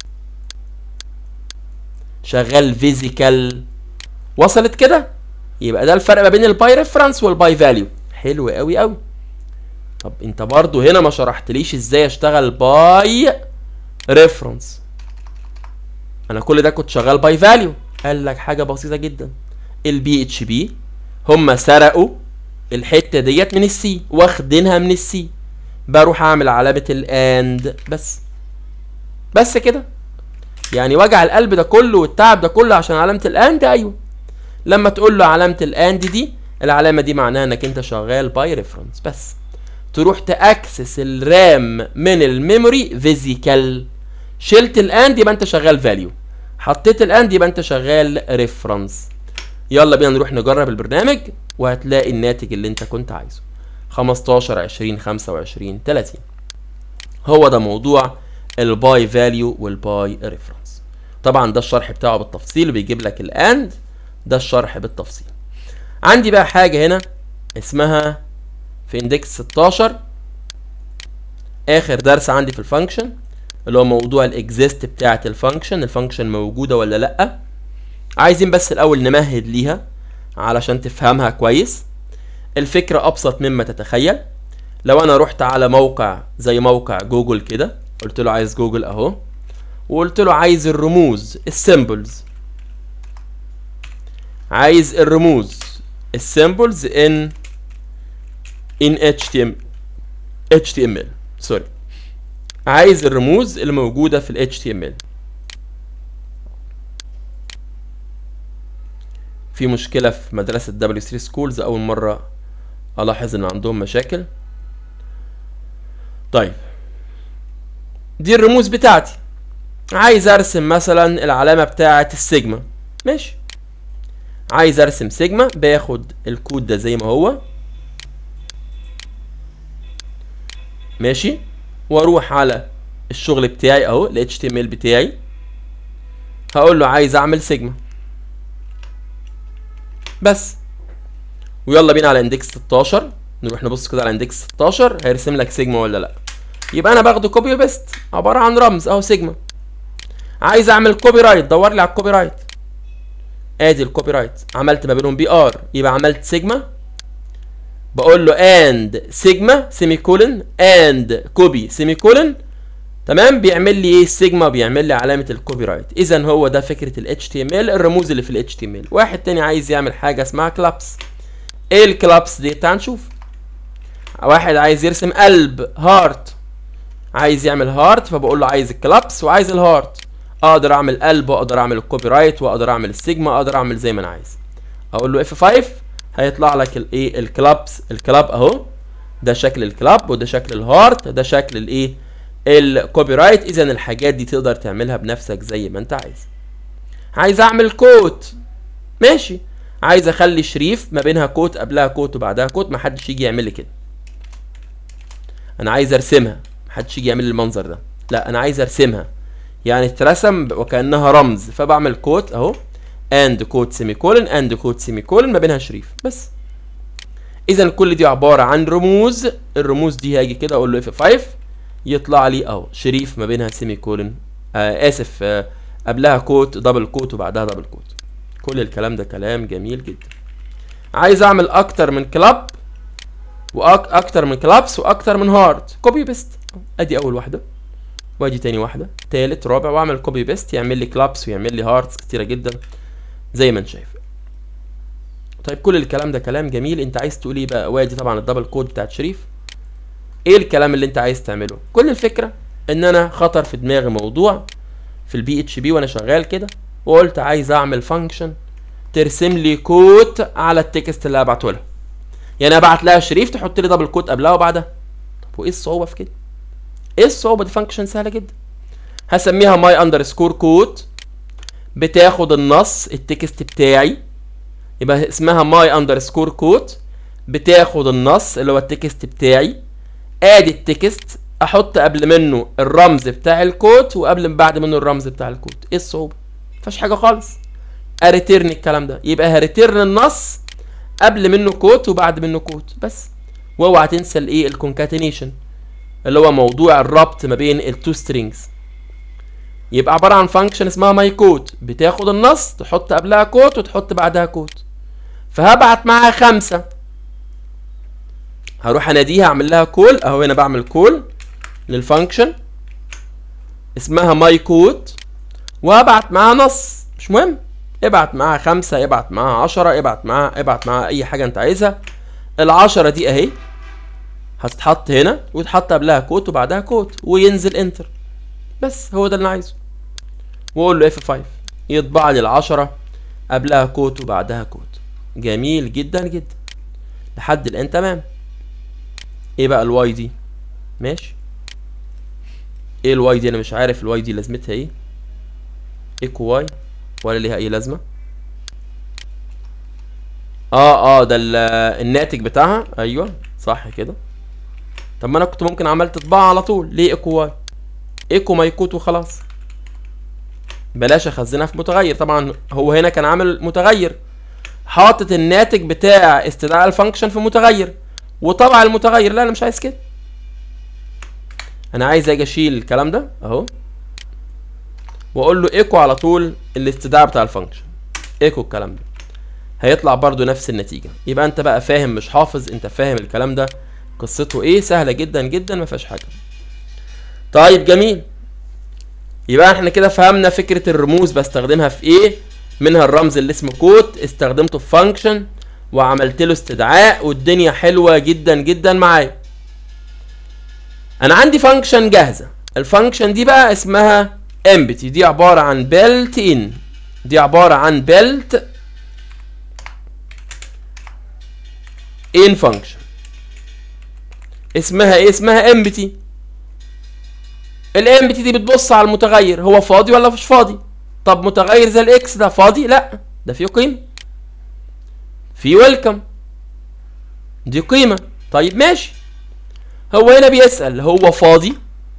Speaker 1: شغال فيزيكال وصلت كده يبقى ده الفرق ما بين الباي ريفرنس والباي فاليو حلو قوي قوي طب انت برضو هنا ما شرحتليش ازاي اشتغل باي ريفرنس انا كل ده كنت شغال باي فاليو قال لك حاجه بسيطه جدا البي اتش بي هم سرقوا الحته ديت من السي واخدينها من السي بروح اعمل علامه الاند بس بس كده يعني وجع القلب ده كله والتعب ده كله عشان علامه الاند ايوه لما تقول له علامه الاند دي العلامه دي معناها انك انت شغال باي ريفرنس بس تروح تاكسس الرام من الميموري فيزيكال شلت الاند يبقى انت شغال فاليو حطيت الاند يبقى انت شغال ريفرنس يلا بينا نروح نجرب البرنامج وهتلاقي الناتج اللي انت كنت عايزه 15 20 25 30 هو ده موضوع الباي فاليو والباي ريفرنس طبعا ده الشرح بتاعه بالتفصيل بيجيب لك الاند ده الشرح بالتفصيل عندي بقى حاجه هنا اسمها في اندكس 16 اخر درس عندي في الفانكشن اللي هو موضوع الاكزيست بتاعه الفانكشن الفانكشن موجوده ولا لا عايزين بس الاول نمهد ليها علشان تفهمها كويس الفكرة ابسط مما تتخيل لو انا رحت على موقع زي موقع جوجل كده قلت له عايز جوجل اهو وقلت له عايز الرموز السيمبلز عايز الرموز السيمبلز ان ان HTML HTML سوري عايز الرموز اللي موجودة في ال HTML في مشكلة في مدرسة دبليو 3 سكولز أول مرة ألاحظ إن عندهم مشاكل طيب دي الرموز بتاعتي عايز ارسم مثلا العلامة بتاعة السيجما ماشي عايز ارسم سيجما باخد الكود ده زي ما هو ماشي واروح على الشغل بتاعي اهو ال HTML بتاعي هقول له عايز اعمل سيجما بس ويلا بينا على اندكس 16 نروح نبص كده على اندكس 16 هيرسم لك سيجما ولا لا يبقى انا باخده كوبي وبيست عباره عن رمز اهو سيجما عايز اعمل كوبي رايت دور لي على الكوبي رايت ادي الكوبي رايت عملت ما بينهم بي ار يبقى عملت سيجما بقول له اند سيجما سيمي كولن اند كوبي سيمي كولن تمام بيعمل لي ايه السيجما بيعمل لي علامه الكوبي رايت اذا هو ده فكره ال HTML الرموز اللي في ال HTML واحد تاني عايز يعمل حاجه اسمها كلابس ايه الكلابس دي تعال نشوف واحد عايز يرسم قلب هارت عايز يعمل هارت فبقول له عايز الكلابس وعايز الهارت اقدر اعمل قلب واقدر اعمل الكوبي رايت واقدر اعمل السيجما اقدر اعمل زي ما انا عايز اقول له F5 هيطلع لك الايه الكلابس الكلاب اهو ده شكل الكلاب وده شكل الهارت ده شكل الايه الكوبي رايت اذا الحاجات دي تقدر تعملها بنفسك زي ما انت عايز عايز اعمل كوت ماشي عايز اخلي شريف ما بينها كوت قبلها كوت وبعدها كوت محدش يجي يعمل لي كده انا عايز ارسمها محدش يجي يعمل لي المنظر ده لا انا عايز ارسمها يعني ترسم وكانها رمز فبعمل كوت اهو اند كوت سيمي كولن اند كوت سيمي كولن ما بينها شريف بس اذا كل دي عباره عن رموز الرموز دي هاجي كده اقول له اف 5 يطلع لي اهو شريف ما بينها سيمي كولن آه اسف آه قبلها كوت دبل كوت وبعدها دبل كوت كل الكلام ده كلام جميل جدا عايز اعمل اكتر من كلاب واكتر من كلابس واكتر من هارت كوبي بيست ادي اول واحده وادي تاني واحده تالت رابع واعمل كوبي بيست يعمل لي كلابس ويعمل لي هارتس كتيره جدا زي ما انت شايف طيب كل الكلام ده كلام جميل انت عايز تقول ايه بقى وادي طبعا الدبل كود بتاعت شريف ايه الكلام اللي انت عايز تعمله كل الفكره ان انا خطر في دماغي موضوع في البي اتش بي وانا شغال كده وقلت عايز اعمل فانكشن ترسم لي كوت على التكست اللي هبعته لها يعني ابعت لها شريف تحط لي دبل كوت قبلها وبعدها طب وايه الصعوبه في كده ايه الصعوبه دي فانكشن سهله جدا هسميها ماي اندرسكور كوت بتاخد النص التكست بتاعي يبقى اسمها ماي اندرسكور كوت بتاخد النص اللي هو التكست بتاعي ادي التكست احط قبل منه الرمز بتاع الكوت وقبل بعد منه الرمز بتاع الكوت ايه الصعوبه مفيهاش حاجه خالص اريتيرن الكلام ده يبقى هريتيرن النص قبل منه كوت وبعد منه كوت بس واوعى تنسى الايه الكونكاتينيشن اللي هو موضوع الربط ما بين التو سترينجز يبقى عباره عن فانكشن اسمها ماي كوت بتاخد النص تحط قبلها كوت وتحط بعدها كوت فهبعت معاها خمسة هروح اناديها اعمل لها كول اهو هنا بعمل كول للفانكشن اسمها ماي كوت وابعت معاها نص مش مهم ابعت معاها خمسة ابعت معاها عشرة ابعت معاها ابعت معاها اي حاجة انت عايزها العشرة دي اهي هتتحط هنا ويتحط قبلها كوت وبعدها كوت وينزل انتر بس هو ده اللي انا عايزه واقول له F5 يطبع لي العشرة قبلها كوت وبعدها كوت جميل جدا جدا لحد الان تمام ايه بقى الواي دي ماشي ايه الواي دي انا مش عارف الواي دي لازمتها ايه ايكو واي ولا ليها اي لازمه اه اه ده الناتج بتاعها ايوه صح كده طب ما انا كنت ممكن عملت طباعه على طول ليه ايكو واي ايكو مايكوت وخلاص بلاش اخزنها في متغير طبعا هو هنا كان عامل متغير حاطط الناتج بتاع استدعاء الفانكشن في متغير وطبع المتغير لا انا مش عايز كده انا عايز اجي اشيل الكلام ده اهو واقول له ايكو على طول الاستدعاء بتاع الفانكشن ايكو الكلام ده هيطلع برضو نفس النتيجة يبقى انت بقى فاهم مش حافظ انت فاهم الكلام ده قصته ايه سهلة جدا جدا ما فيهاش حاجة طيب جميل يبقى احنا كده فهمنا فكرة الرموز بستخدمها في ايه منها الرمز اللي اسمه كوت استخدمته في فانكشن وعملت له استدعاء والدنيا حلوة جدا جدا معايا انا عندي فانكشن جاهزة الفانكشن دي بقى اسمها empty دي عبارة عن built in دي عبارة عن built in function اسمها ايه اسمها empty الامبتي دي بتبص على المتغير هو فاضي ولا مش فاضي طب متغير زي الاكس ده فاضي لا ده فيه قيمه في ويلكم دي قيمه طيب ماشي هو هنا بيسال هو فاضي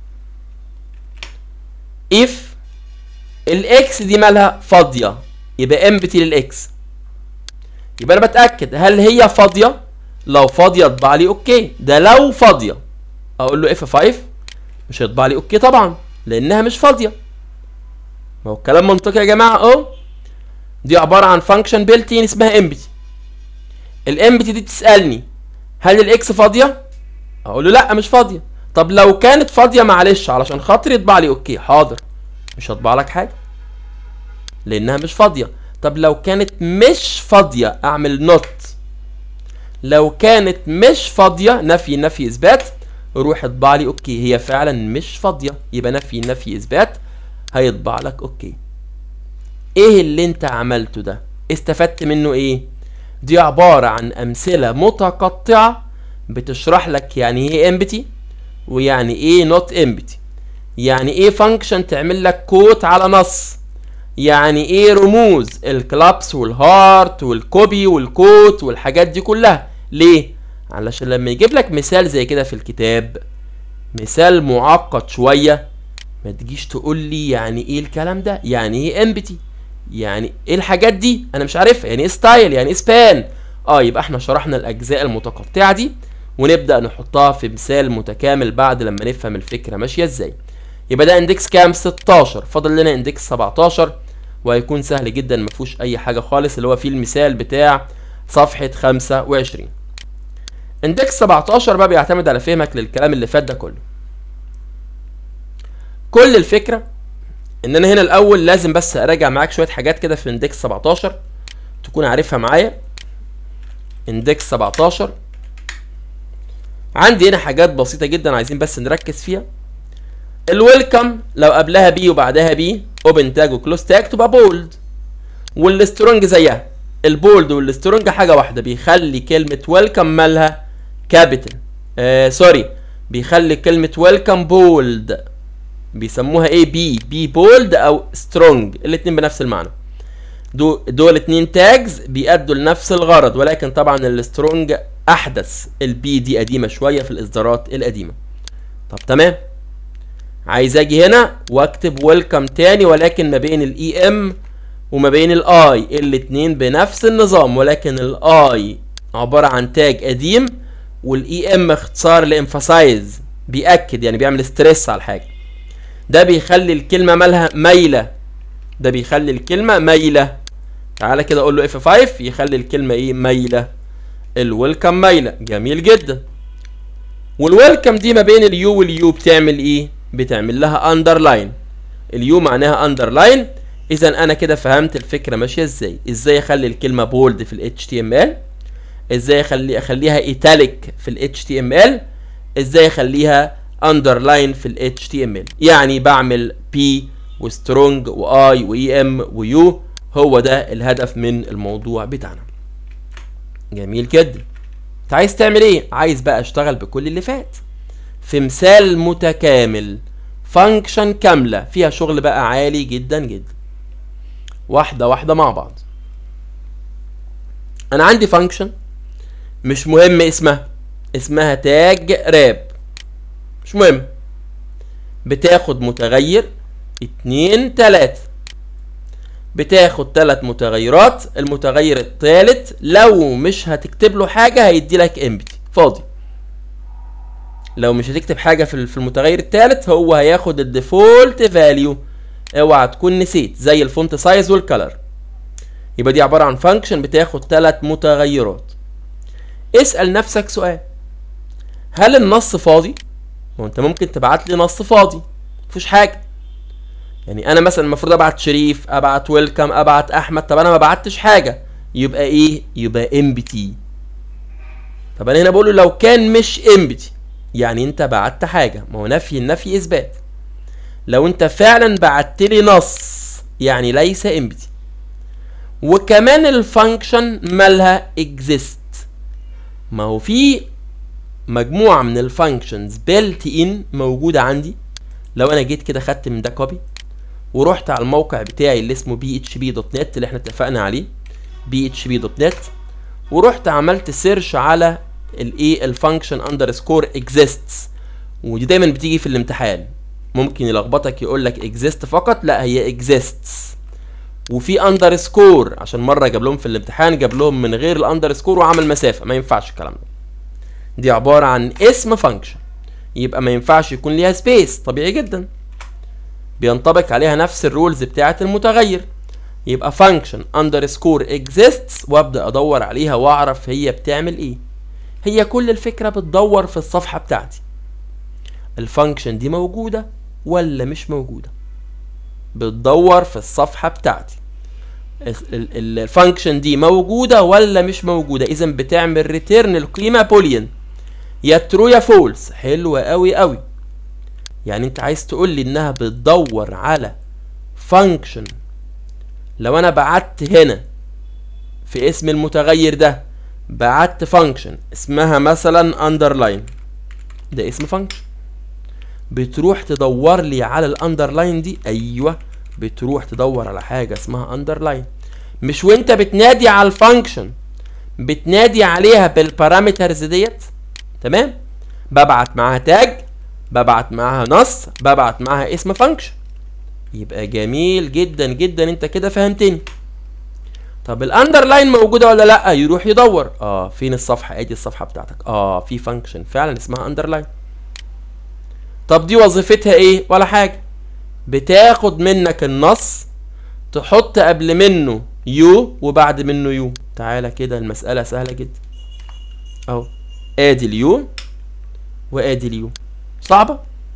Speaker 1: if الاكس دي مالها فاضيه يبقى امبتي للاكس يبقى انا بتاكد هل هي فاضيه لو فاضيه اطبع لي اوكي ده لو فاضيه اقول له اف 5 مش هيطبع لي اوكي طبعا لانها مش فاضيه ما هو الكلام منطقي يا جماعه اهو دي عباره عن فانكشن بيلتين اسمها امبتي الامبتي دي تسالني هل الاكس فاضيه اقول له لا مش فاضيه طب لو كانت فاضيه معلش علشان خاطر يطبع لي اوكي حاضر مش هطبع لك حاجه لانها مش فاضيه طب لو كانت مش فاضيه اعمل نوت لو كانت مش فاضيه نفي نفي اثبات روح اطبع لي اوكي هي فعلا مش فاضيه يبقى نفي نفي اثبات هيطبع لك اوكي ايه اللي انت عملته ده استفدت منه ايه دي عباره عن امثله متقطعه بتشرح لك يعني ايه امبتي ويعني ايه نوت امبتي يعني ايه فانكشن تعمل لك كوت على نص يعني ايه رموز الكلابس والهارت والكوبي والكوت والحاجات دي كلها ليه علشان لما يجيب لك مثال زي كده في الكتاب مثال معقد شويه ما تجيش تقول لي يعني ايه الكلام ده يعني ايه امبتي يعني ايه الحاجات دي انا مش عارفها يعني ايه ستايل يعني ايه سبان اه يبقى احنا شرحنا الاجزاء المتقطعه دي ونبدا نحطها في مثال متكامل بعد لما نفهم الفكره ماشيه ازاي يبقى ده اندكس كام 16 فاضل لنا اندكس 17 وهيكون سهل جدا ما فيهوش اي حاجه خالص اللي هو فيه المثال بتاع صفحه 25 اندكس 17 بقى بيعتمد على فهمك للكلام اللي فات ده كله كل الفكره ان انا هنا الاول لازم بس اراجع معاك شويه حاجات كده في اندكس 17 تكون عارفها معايا اندكس 17 عندي هنا حاجات بسيطه جدا عايزين بس نركز فيها الويلكم لو قبلها بي وبعدها بي اوبن تاج وكلوز تاج تبقى بولد والسترونج زيها البولد والسترونج حاجه واحده بيخلي كلمه ويلكم مالها كابيتال آه سوري بيخلي كلمه ويلكم بولد بيسموها ايه بي بي بولد او سترونج الاتنين بنفس المعنى دول دول اتنين تاجز بيأدوا لنفس الغرض ولكن طبعا السترونج احدث البي دي قديمه شويه في الاصدارات القديمه طب تمام عايز اجي هنا واكتب ويلكم تاني ولكن ما بين الاي ام وما بين الاي الاتنين بنفس النظام ولكن الاي عباره عن تاج قديم والاي ام اختصار لامفاسايز بيأكد يعني بيعمل ستريس على الحاجه ده بيخلي الكلمه مالها مايله ده بيخلي الكلمه مايله تعالى كده اقول له اف 5 يخلي الكلمه ايه مايله الويلكم مايله جميل جدا والويلكم دي ما بين اليو واليو بتعمل ايه بتعمل لها اندرلاين اليو معناها اندرلاين اذا انا كده فهمت الفكره ماشيه ازاي ازاي اخلي الكلمه بولد في ال HTML ازاي اخلي اخليها ايتاليك في ال HTML ازاي اخليها اندرلاين في ال HTML يعني بعمل P وسترونج واي واي ام ويو هو ده الهدف من الموضوع بتاعنا جميل جدا انت عايز تعمل ايه عايز بقى اشتغل بكل اللي فات في مثال متكامل فانكشن كامله فيها شغل بقى عالي جدا جدا واحده واحده مع بعض انا عندي فانكشن مش مهم اسمها اسمها تاج راب مش مهم بتاخد متغير اتنين تلاتة بتاخد تلات متغيرات المتغير التالت لو مش هتكتب له حاجة هيدي لك امبتي فاضي لو مش هتكتب حاجة في في المتغير التالت هو هياخد الديفولت فاليو اوعى تكون نسيت زي الفونت سايز والكلر يبقى دي عبارة عن فانكشن بتاخد تلات متغيرات اسأل نفسك سؤال هل النص فاضي؟ ما انت ممكن تبعت لي نص فاضي مفيش حاجة يعني انا مثلا المفروض ابعت شريف ابعت ويلكم ابعت احمد طب انا ما بعتش حاجة يبقى ايه؟ يبقى امبتي طب انا هنا بقول له لو كان مش امبتي يعني انت بعت حاجة ما هو نفي النفي اثبات لو انت فعلا بعت لي نص يعني ليس امبتي وكمان الفانكشن مالها exist ما هو في مجموعة من الفانكشنز بيلت ان موجودة عندي لو انا جيت كده خدت من ده كوبي ورحت على الموقع بتاعي اللي اسمه بي اتش بي دوت نت اللي احنا اتفقنا عليه بي اتش بي دوت نت ورحت عملت سيرش على الايه الفانكشن اندرسكور اكزيستس ودي دايما بتيجي في الامتحان ممكن يلخبطك يقول لك اكزيست فقط لا هي اكزيستس وفي اندرسكور عشان مره جاب لهم في الامتحان جاب لهم من غير الاندرسكور وعمل مسافه ما ينفعش الكلام ده دي عباره عن اسم فانكشن يبقى ما ينفعش يكون ليها سبيس طبيعي جدا بينطبق عليها نفس الرولز بتاعه المتغير يبقى function underscore exists وابدا ادور عليها واعرف هي بتعمل ايه هي كل الفكره بتدور في الصفحه بتاعتي الفانكشن دي موجوده ولا مش موجوده بتدور في الصفحه بتاعتي الفانكشن دي موجوده ولا مش موجوده اذا بتعمل ريتيرن القيمه بوليان يا ترو يا فولس حلوه قوي قوي يعني انت عايز تقول لي انها بتدور على فانكشن لو انا بعت هنا في اسم المتغير ده بعت فانكشن اسمها مثلا underline ده اسم فانكشن بتروح تدور لي على الاندرلاين دي ايوه بتروح تدور على حاجه اسمها اندرلاين مش وانت بتنادي على الفانكشن بتنادي عليها بالبارامترز ديت تمام ببعت معاها تاج ببعت معاها نص ببعت معاها اسم فانكشن يبقى جميل جدا جدا انت كده فهمتني طب الاندرلاين موجوده ولا لا يروح يدور اه فين الصفحه ادي الصفحه بتاعتك اه في فانكشن فعلا اسمها اندرلاين طب دي وظيفتها ايه ولا حاجه بتاخد منك النص تحط قبل منه يو وبعد منه يو تعالى كده المساله سهله جدا اهو ادي اليو وادي اليو صعبه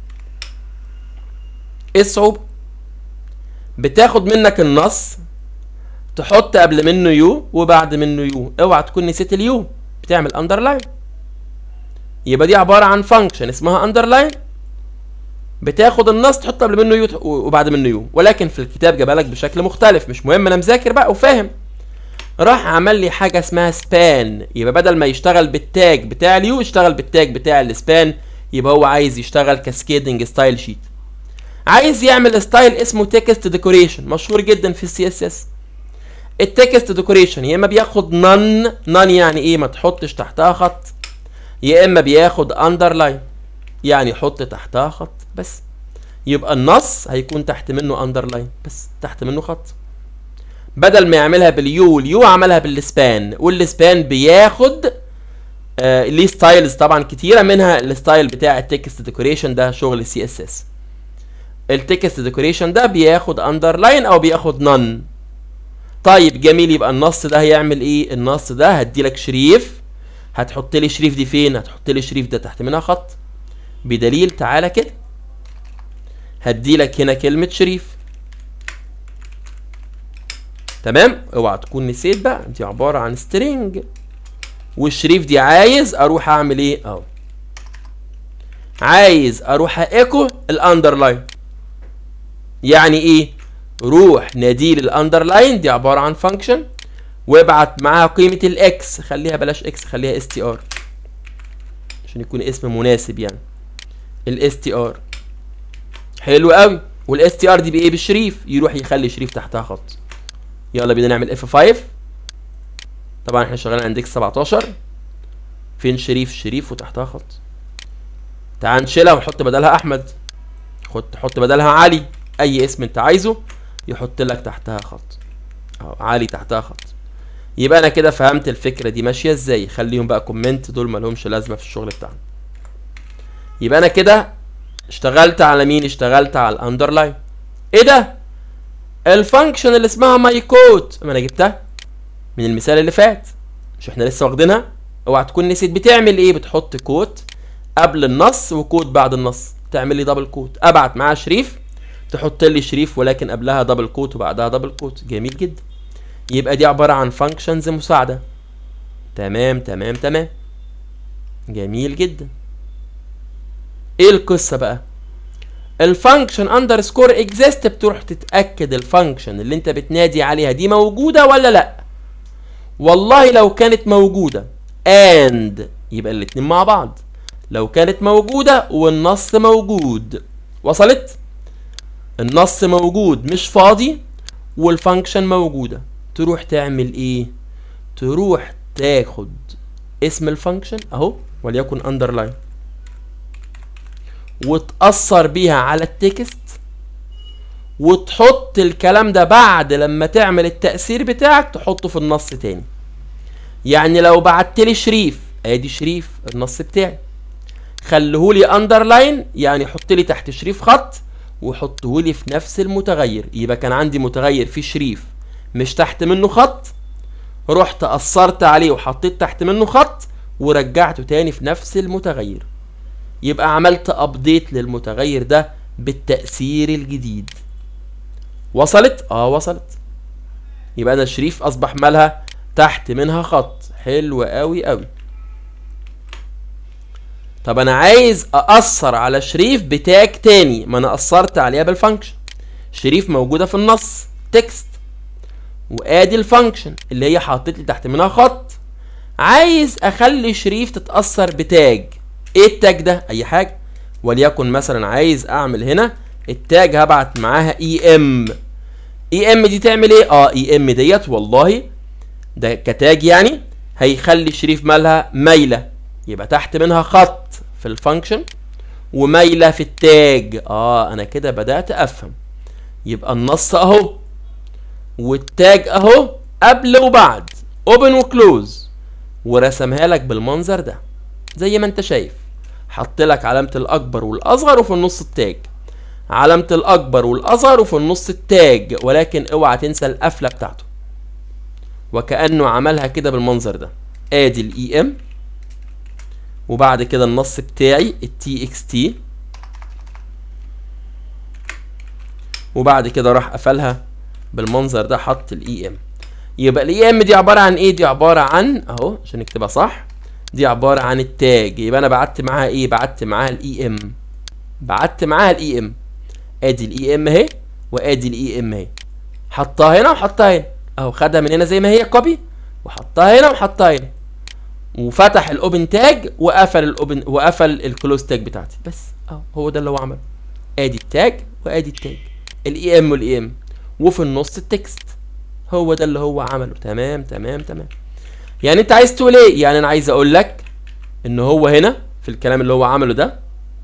Speaker 1: ايه الصعوبه بتاخد منك النص تحط قبل منه يو وبعد منه يو اوعى تكون نسيت اليو بتعمل اندرلاين يبقى دي عباره عن فانكشن اسمها اندرلاين بتاخد النص تحط قبل منه يو وبعد منه يو ولكن في الكتاب جابها لك بشكل مختلف مش مهم انا مذاكر بقى وفاهم راح عمل لي حاجه اسمها سبان يبقى بدل ما يشتغل بالتاج بتاع اليو يشتغل بالتاج بتاع السبان يبقى هو عايز يشتغل كاسكيدنج ستايل شيت عايز يعمل ستايل اسمه تكست ديكوريشن مشهور جدا في السي اس اس التكست ديكوريشن يا اما بياخد نون نون يعني ايه ما تحطش تحتها خط يا اما بياخد اندرلاين يعني يحط تحتها خط بس يبقى النص هيكون تحت منه اندرلاين بس تحت منه خط بدل ما يعملها باليو اليو عملها بالسبان والسبان بياخد آه ليه ستايلز طبعا كتيره منها الستايل بتاع التكست ديكوريشن ده شغل سي اس اس التكست ديكوريشن ده بياخد اندرلاين او بياخد نون طيب جميل يبقى النص ده هيعمل ايه النص ده هدي لك شريف هتحط لي شريف دي فين هتحط لي شريف ده تحت منها خط بدليل تعالى كده هدي لك هنا كلمه شريف تمام اوعى تكون نسيت بقى دي عباره عن سترينج والشريف دي عايز اروح اعمل ايه اهو عايز اروح ايكو الاندرلاين يعني ايه روح نادي الاندرلاين دي عباره عن فانكشن وابعت معاها قيمه الاكس خليها بلاش اكس خليها اس تي ار عشان يكون اسم مناسب يعني الاس تي ار حلو قوي والاس تي ار دي بايه بالشريف يروح يخلي شريف تحتها خط يلا بينا نعمل اف 5 طبعا احنا شغالين عند اكس 17 فين شريف شريف وتحتها خط تعال نشيلها ونحط بدلها احمد خد تحط بدلها علي اي اسم انت عايزه يحط لك تحتها خط اهو علي تحتها خط يبقى انا كده فهمت الفكره دي ماشيه ازاي خليهم بقى كومنت دول ما لهمش لازمه في الشغل بتاعنا يبقى انا كده اشتغلت على مين اشتغلت على الاندرلاين ايه ده الفانكشن اللي اسمها ماي كود ما انا جبتها من المثال اللي فات مش احنا لسه واخدينها اوعى تكون نسيت بتعمل ايه بتحط كود قبل النص وكود بعد النص تعمل لي دبل كود ابعت معاها شريف تحط لي شريف ولكن قبلها دبل كوت وبعدها دبل كوت جميل جدا يبقى دي عباره عن فانكشنز مساعده تمام تمام تمام جميل جدا ايه القصه بقى الفانكشن اندرسكور اكزيست بتروح تتاكد الفانكشن اللي انت بتنادي عليها دي موجوده ولا لا والله لو كانت موجوده and يبقى الاتنين مع بعض لو كانت موجودة والنص موجود وصلت النص موجود مش فاضي والفانكشن موجودة تروح تعمل ايه تروح تاخد اسم الفانكشن اهو وليكن underline وتأثر بيها على التكست وتحط الكلام ده بعد لما تعمل التأثير بتاعك تحطه في النص تاني يعني لو بعت لي شريف ادي شريف النص بتاعي خليهولي اندرلاين يعني حط لي تحت شريف خط وحطه لي في نفس المتغير يبقى كان عندي متغير فيه شريف مش تحت منه خط رحت اثرت عليه وحطيت تحت منه خط ورجعته تاني في نفس المتغير يبقى عملت ابديت للمتغير ده بالتأثير الجديد وصلت اه وصلت يبقى انا شريف اصبح مالها تحت منها خط حلو قوي قوي طب انا عايز ااثر على شريف بتاج تاني ما انا اثرت عليها بالفانكشن شريف موجوده في النص تكست وادي الفانكشن اللي هي حطيت لي تحت منها خط عايز اخلي شريف تتاثر بتاج ايه التاج ده اي حاجه وليكن مثلا عايز اعمل هنا التاج هبعت معاها اي ام اي ام دي تعمل ايه اه اي ام ديت والله ده كتاج يعني هيخلي شريف مالها مايله يبقى تحت منها خط في الفانكشن ومايله في التاج اه انا كده بدات افهم يبقى النص اهو والتاج اهو قبل وبعد اوبن وكلوز ورسمها لك بالمنظر ده زي ما انت شايف حط لك علامه الاكبر والاصغر وفي النص التاج علامه الاكبر والاصغر وفي النص التاج ولكن اوعى تنسى القفله بتاعته وكانه عملها كده بالمنظر ده ادي الاي ام وبعد كده النص بتاعي التي اكس تي وبعد كده راح قفلها بالمنظر ده حط الاي ام يبقى الاي ام دي عباره عن ايه دي عباره عن اهو عشان نكتبها صح دي عباره عن التاج يبقى انا بعت معاها ايه بعت معاها الاي ام بعت معاها الاي ام ادي الاي ام اهي وادي الاي ام اهي حطها هنا وحطها هنا اهو خدها من هنا زي ما هي كوبي وحطها هنا وحطها هنا وفتح الاوبن تاج وقفل الاوبن وقفل الكلوز تاج بتاعتي بس اهو هو ده اللي هو عمله ادي التاج وادي التاج الاي ام والاي ام وفي النص التكست هو ده اللي هو عمله تمام تمام تمام يعني انت عايز تقول ايه يعني انا عايز اقول لك ان هو هنا في الكلام اللي هو عمله ده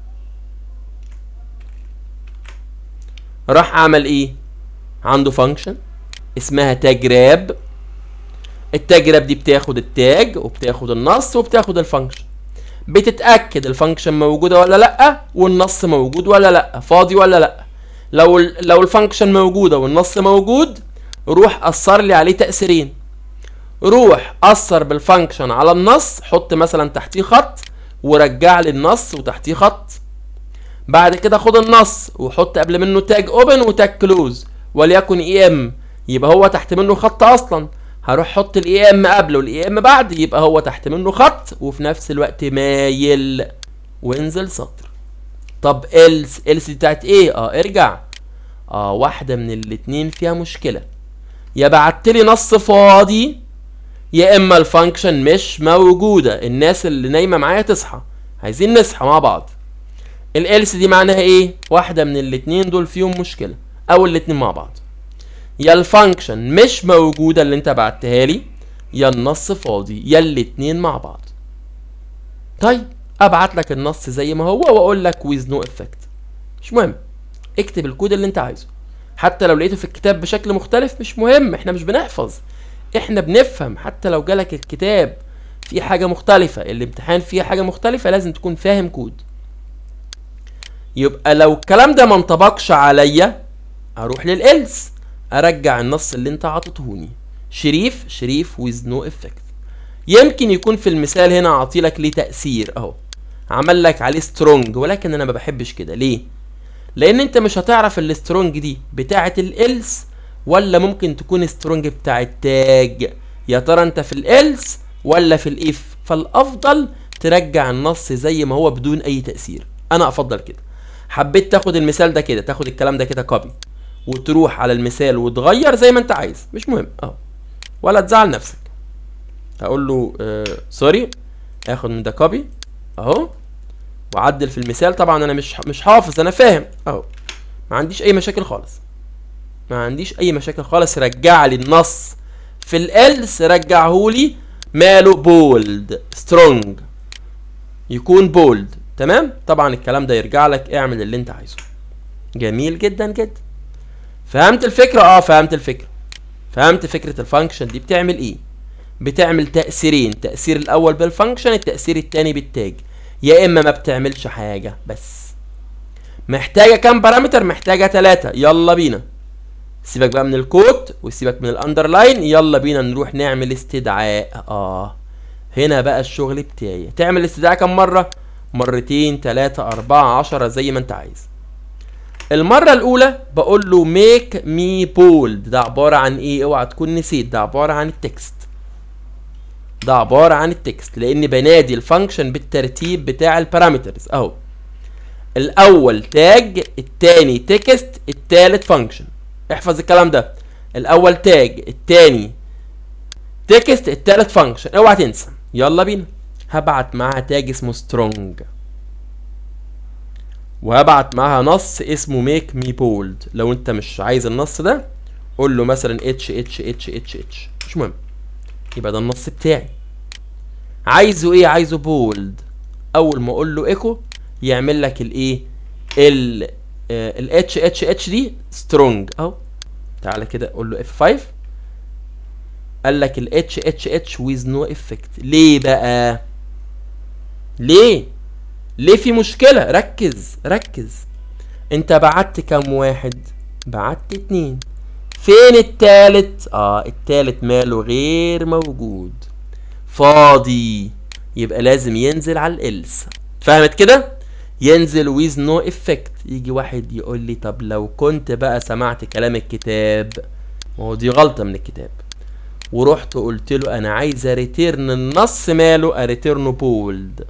Speaker 1: راح عمل ايه عنده فانكشن اسمها تاج راب التاج راب دي بتاخد التاج وبتاخد النص وبتاخد الفانكشن بتتاكد الفانكشن موجوده ولا لا والنص موجود ولا لا فاضي ولا لا لو لو الفانكشن موجوده والنص موجود روح اثر لي عليه تاثيرين روح اثر بالفانكشن على النص حط مثلا تحتيه خط ورجع لي النص وتحتيه خط بعد كده خد النص وحط قبل منه تاج اوبن وتاج كلوز وليكن اي ام يبقى هو تحت منه خط اصلا هروح احط الاي ام قبل والاي ام بعد يبقى هو تحت منه خط وفي نفس الوقت مايل وانزل سطر طب إلس إلس دي بتاعت ايه اه ارجع اه واحدة من الاتنين فيها مشكلة يا بعتلي نص فاضي يا اما الفانكشن مش موجودة الناس اللي نايمة معايا تصحى عايزين نصحى مع بعض الإلس دي معناها ايه واحدة من الاتنين دول فيهم مشكلة او الاتنين مع بعض يا الفانكشن مش موجودة اللي انت بعتها لي يا النص فاضي يا الاتنين مع بعض طيب ابعت لك النص زي ما هو واقول لك with no effect مش مهم اكتب الكود اللي انت عايزه حتى لو لقيته في الكتاب بشكل مختلف مش مهم احنا مش بنحفظ احنا بنفهم حتى لو جالك الكتاب فيه حاجة مختلفة الامتحان فيه حاجة مختلفة لازم تكون فاهم كود يبقى لو الكلام ده ما انطبقش عليا اروح للإلس ارجع النص اللي انت عطيتهوني شريف شريف with no effect يمكن يكون في المثال هنا عاطيلك ليه تأثير اهو عمل لك عليه سترونج ولكن انا ما بحبش كده ليه لان انت مش هتعرف السترونج دي بتاعه الالس ولا ممكن تكون سترونج بتاع التاج يا ترى انت في الالس ولا في الاف فالافضل ترجع النص زي ما هو بدون اي تأثير انا افضل كده حبيت تاخد المثال ده كده تاخد الكلام ده كده كوبي وتروح على المثال وتغير زي ما انت عايز مش مهم اهو ولا تزعل نفسك اقول له سوري اخد من ده كوبي اهو واعدل في المثال طبعا انا مش مش حافظ انا فاهم اهو ما عنديش اي مشاكل خالص ما عنديش اي مشاكل خالص رجع لي النص في الالس رجعهولي ماله بولد سترونج يكون بولد تمام طبعا الكلام ده يرجع لك اعمل اللي انت عايزه جميل جدا جدا فهمت الفكره اه فهمت الفكره فهمت فكره الفانكشن دي بتعمل ايه بتعمل تاثيرين التاثير الاول بالفانكشن التاثير الثاني بالتاج يا اما ما بتعملش حاجه بس محتاجه كام بارامتر محتاجه ثلاثة يلا بينا سيبك بقى من الكود وسيبك من الاندرلاين يلا بينا نروح نعمل استدعاء اه هنا بقى الشغل بتاعي تعمل استدعاء كم مره مرتين تلاتة أربعة عشرة زي ما أنت عايز المرة الأولى بقول له ميك مي بولد ده عبارة عن إيه؟ أوعى تكون نسيت ده عبارة عن التكست ده عبارة عن التكست لأني بنادي الفانكشن بالترتيب بتاع البارامترز أهو الأول تاج التاني تكست التالت فانكشن احفظ الكلام ده الأول تاج التاني تكست التالت فانكشن اوعى تنسى يلا بينا هبعت معاها تاج اسمه سترونج وهبعت معاها نص اسمه ميك مي بولد لو انت مش عايز النص ده قول له مثلا اتش اتش اتش اتش اتش مش مهم يبقى ده النص بتاعي عايزه ايه عايزه بولد اول ما اقول له ايكو يعمل لك الايه ال الاتش اتش اتش دي سترونج اهو تعالى كده قول له اف 5 قال لك الاتش اتش اتش ويز نو افكت ليه بقى ليه ليه في مشكلة ركز ركز انت بعت كام واحد بعت اتنين فين التالت اه التالت ماله غير موجود فاضي يبقى لازم ينزل على الالس فهمت كده ينزل ويز نو افكت يجي واحد يقول لي طب لو كنت بقى سمعت كلام الكتاب ما هو دي غلطة من الكتاب ورحت قلت له انا عايز ريتيرن النص ماله اريتيرنو بولد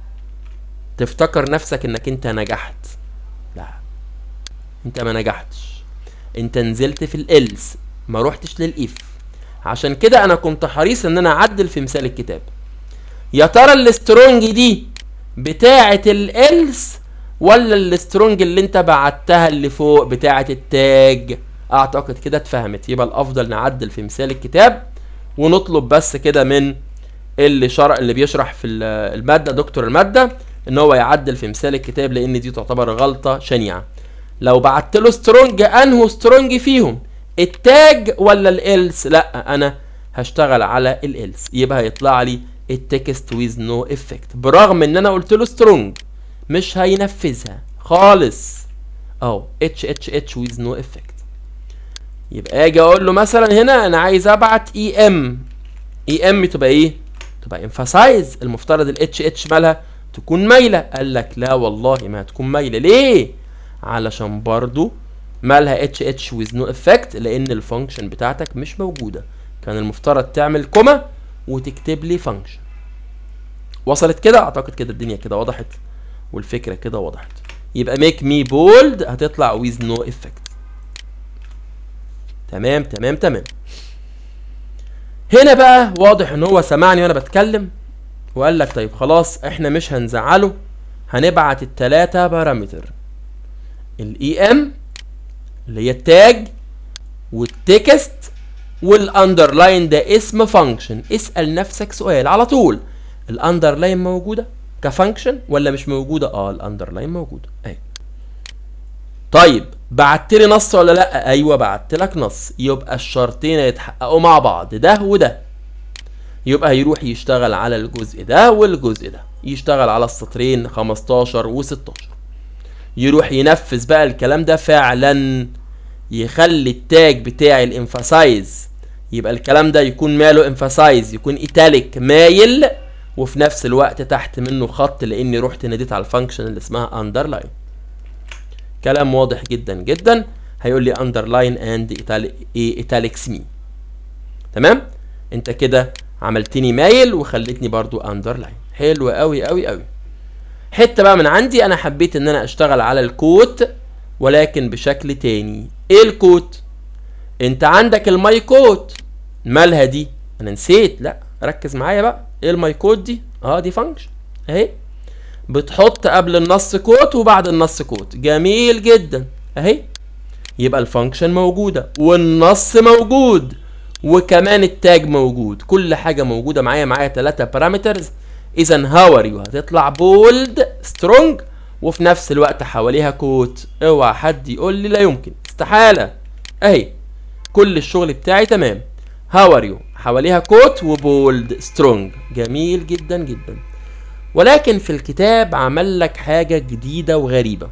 Speaker 1: تفتكر نفسك انك انت نجحت لا انت ما نجحتش انت نزلت في الالس ما روحتش للاف عشان كده انا كنت حريص ان انا اعدل في مثال الكتاب يا ترى السترونج دي بتاعه الالس ولا السترونج اللي انت بعتها اللي فوق بتاعه التاج اعتقد كده اتفهمت يبقى الافضل نعدل في مثال الكتاب ونطلب بس كده من اللي شرح اللي بيشرح في الماده دكتور الماده ان هو يعدل في مثال الكتاب لان دي تعتبر غلطه شنيعه لو بعت له سترونج انهو سترونج فيهم التاج ولا الالس لا انا هشتغل على الالس يبقى هيطلع لي التكست ويز نو افكت برغم ان انا قلت له سترونج مش هينفذها خالص اهو اتش اتش اتش ويز نو افكت يبقى اجي اقول له مثلا هنا انا عايز ابعت اي ام اي ام تبقى ايه تبقى امفاسايز المفترض الاتش اتش مالها تكون مايله قال لك لا والله ما هتكون مايله ليه علشان برضو مالها اتش اتش ويز نو افكت لان الفانكشن بتاعتك مش موجوده كان المفترض تعمل كوما وتكتب لي فانكشن وصلت كده اعتقد كده الدنيا كده وضحت والفكره كده وضحت يبقى ميك مي بولد هتطلع ويز نو افكت تمام تمام تمام هنا بقى واضح ان هو سمعني وانا بتكلم وقال لك طيب خلاص احنا مش هنزعله هنبعت التلاتة بارامتر الاي ام اللي هي التاج والتكست والاندرلاين ده اسم فانكشن اسال نفسك سؤال على طول الاندرلاين موجوده كفانكشن ولا مش موجوده اه الاندرلاين موجوده اهي طيب بعت لي نص ولا لا ايوه بعت لك نص يبقى الشرطين يتحققوا مع بعض ده وده يبقى هيروح يشتغل على الجزء ده والجزء ده يشتغل على السطرين 15 و16 يروح ينفذ بقى الكلام ده فعلا يخلي التاج بتاعي الانفاسايز يبقى الكلام ده يكون ماله انفاسايز يكون ايتاليك مايل وفي نفس الوقت تحت منه خط لاني رحت ناديت على الفانكشن اللي اسمها اندرلاين كلام واضح جدا جدا هيقول لي اندرلاين اند ايتاليكس مي تمام انت كده عملتني مايل وخلتني برضو اندرلاين حلو قوي قوي قوي حته بقى من عندي انا حبيت ان انا اشتغل على الكوت ولكن بشكل تاني ايه الكوت انت عندك الماي كوت مالها دي انا نسيت لا ركز معايا بقى ايه الماي كود دي اه دي فانكشن اهي بتحط قبل النص كوت وبعد النص كوت جميل جدا اهي يبقى الفانكشن موجوده والنص موجود وكمان التاج موجود كل حاجه موجوده معايا معايا ثلاثه بارامترز اذا هاور يو هتطلع بولد سترونج وفي نفس الوقت حواليها كوت اوعى حد يقول لي لا يمكن استحاله اهي كل الشغل بتاعي تمام هاور يو حواليها كوت وبولد سترونج جميل جدا جدا ولكن في الكتاب عمل لك حاجة جديدة وغريبة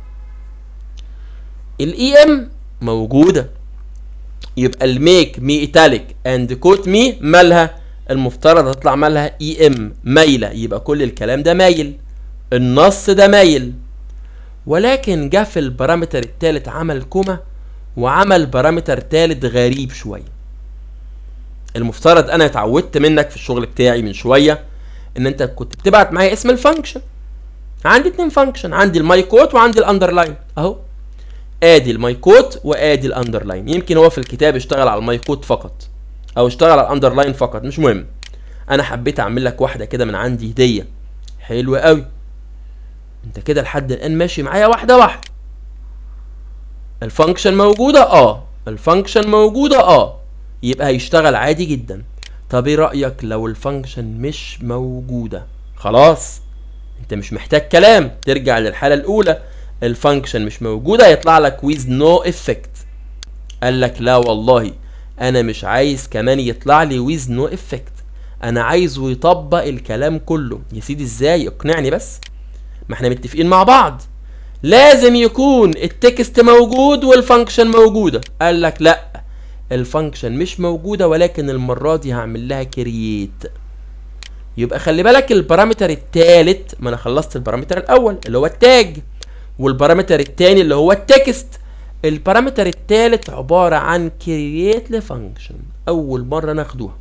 Speaker 1: الاي ام موجودة يبقى الميك مي ايتاليك اند كوت مي مالها المفترض هتطلع مالها اي ام مايلة يبقى كل الكلام ده مايل النص ده مايل ولكن جه في البارامتر التالت عمل كوما وعمل بارامتر تالت غريب شوية المفترض انا اتعودت منك في الشغل بتاعي من شويه ان انت كنت بتبعت معايا اسم الفانكشن عندي اتنين فانكشن عندي الماي كوت وعندي الاندرلاين اهو ادي الماي كوت وادي الاندرلاين يمكن هو في الكتاب اشتغل على الماي كوت فقط او اشتغل على الاندرلاين فقط مش مهم انا حبيت اعمل لك واحده كده من عندي هديه حلوه قوي انت كده لحد الان ماشي معايا واحده واحده الفانكشن موجوده اه الفانكشن موجوده اه يبقى هيشتغل عادي جدا طب ايه رايك لو الفانكشن مش موجوده خلاص انت مش محتاج كلام ترجع للحاله الاولى الفانكشن مش موجوده هيطلع لك with no effect قال لك لا والله انا مش عايز كمان يطلع لي with no effect انا عايزه يطبق الكلام كله يا سيدي ازاي اقنعني بس ما احنا متفقين مع بعض لازم يكون التكست موجود والفانكشن موجوده قال لك لا الفانكشن مش موجودة ولكن المرة دي هعمل لها كرييت يبقى خلي بالك البارامتر التالت ما انا خلصت البارامتر الاول اللي هو التاج والبارامتر التاني اللي هو التكست البارامتر التالت عبارة عن كرييت لفانكشن اول مرة ناخدوها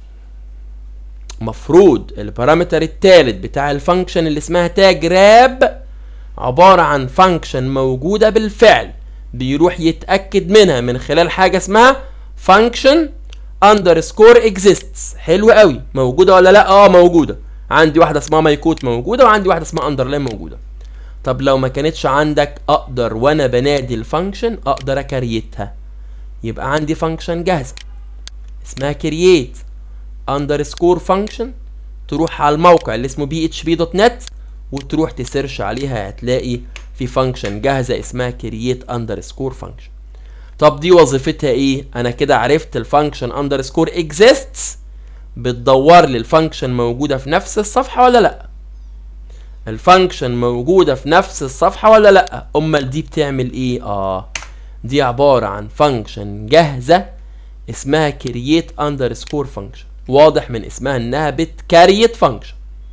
Speaker 1: مفروض البارامتر التالت بتاع الفانكشن اللي اسمها تاج راب عبارة عن فانكشن موجودة بالفعل بيروح يتأكد منها من خلال حاجة اسمها function underscore exists حلو قوي موجودة ولا لا اه موجودة عندي واحدة اسمها مايكوت موجودة وعندي واحدة اسمها underline موجودة طب لو ما كانتش عندك اقدر وانا بنادي الفانكشن اقدر اكريتها يبقى عندي فانكشن جاهزة اسمها create underscore function تروح على الموقع اللي اسمه php.net وتروح تسيرش عليها هتلاقي في فانكشن جاهزه اسمها create underscore function طب دي وظيفتها ايه انا كده عرفت الفانكشن underscore exists بتدور لي الفانكشن موجوده في نفس الصفحه ولا لا الفانكشن موجوده في نفس الصفحه ولا لا امال دي بتعمل ايه اه دي عباره عن فانكشن جاهزه اسمها create underscore function واضح من اسمها انها بتكريت فانكشن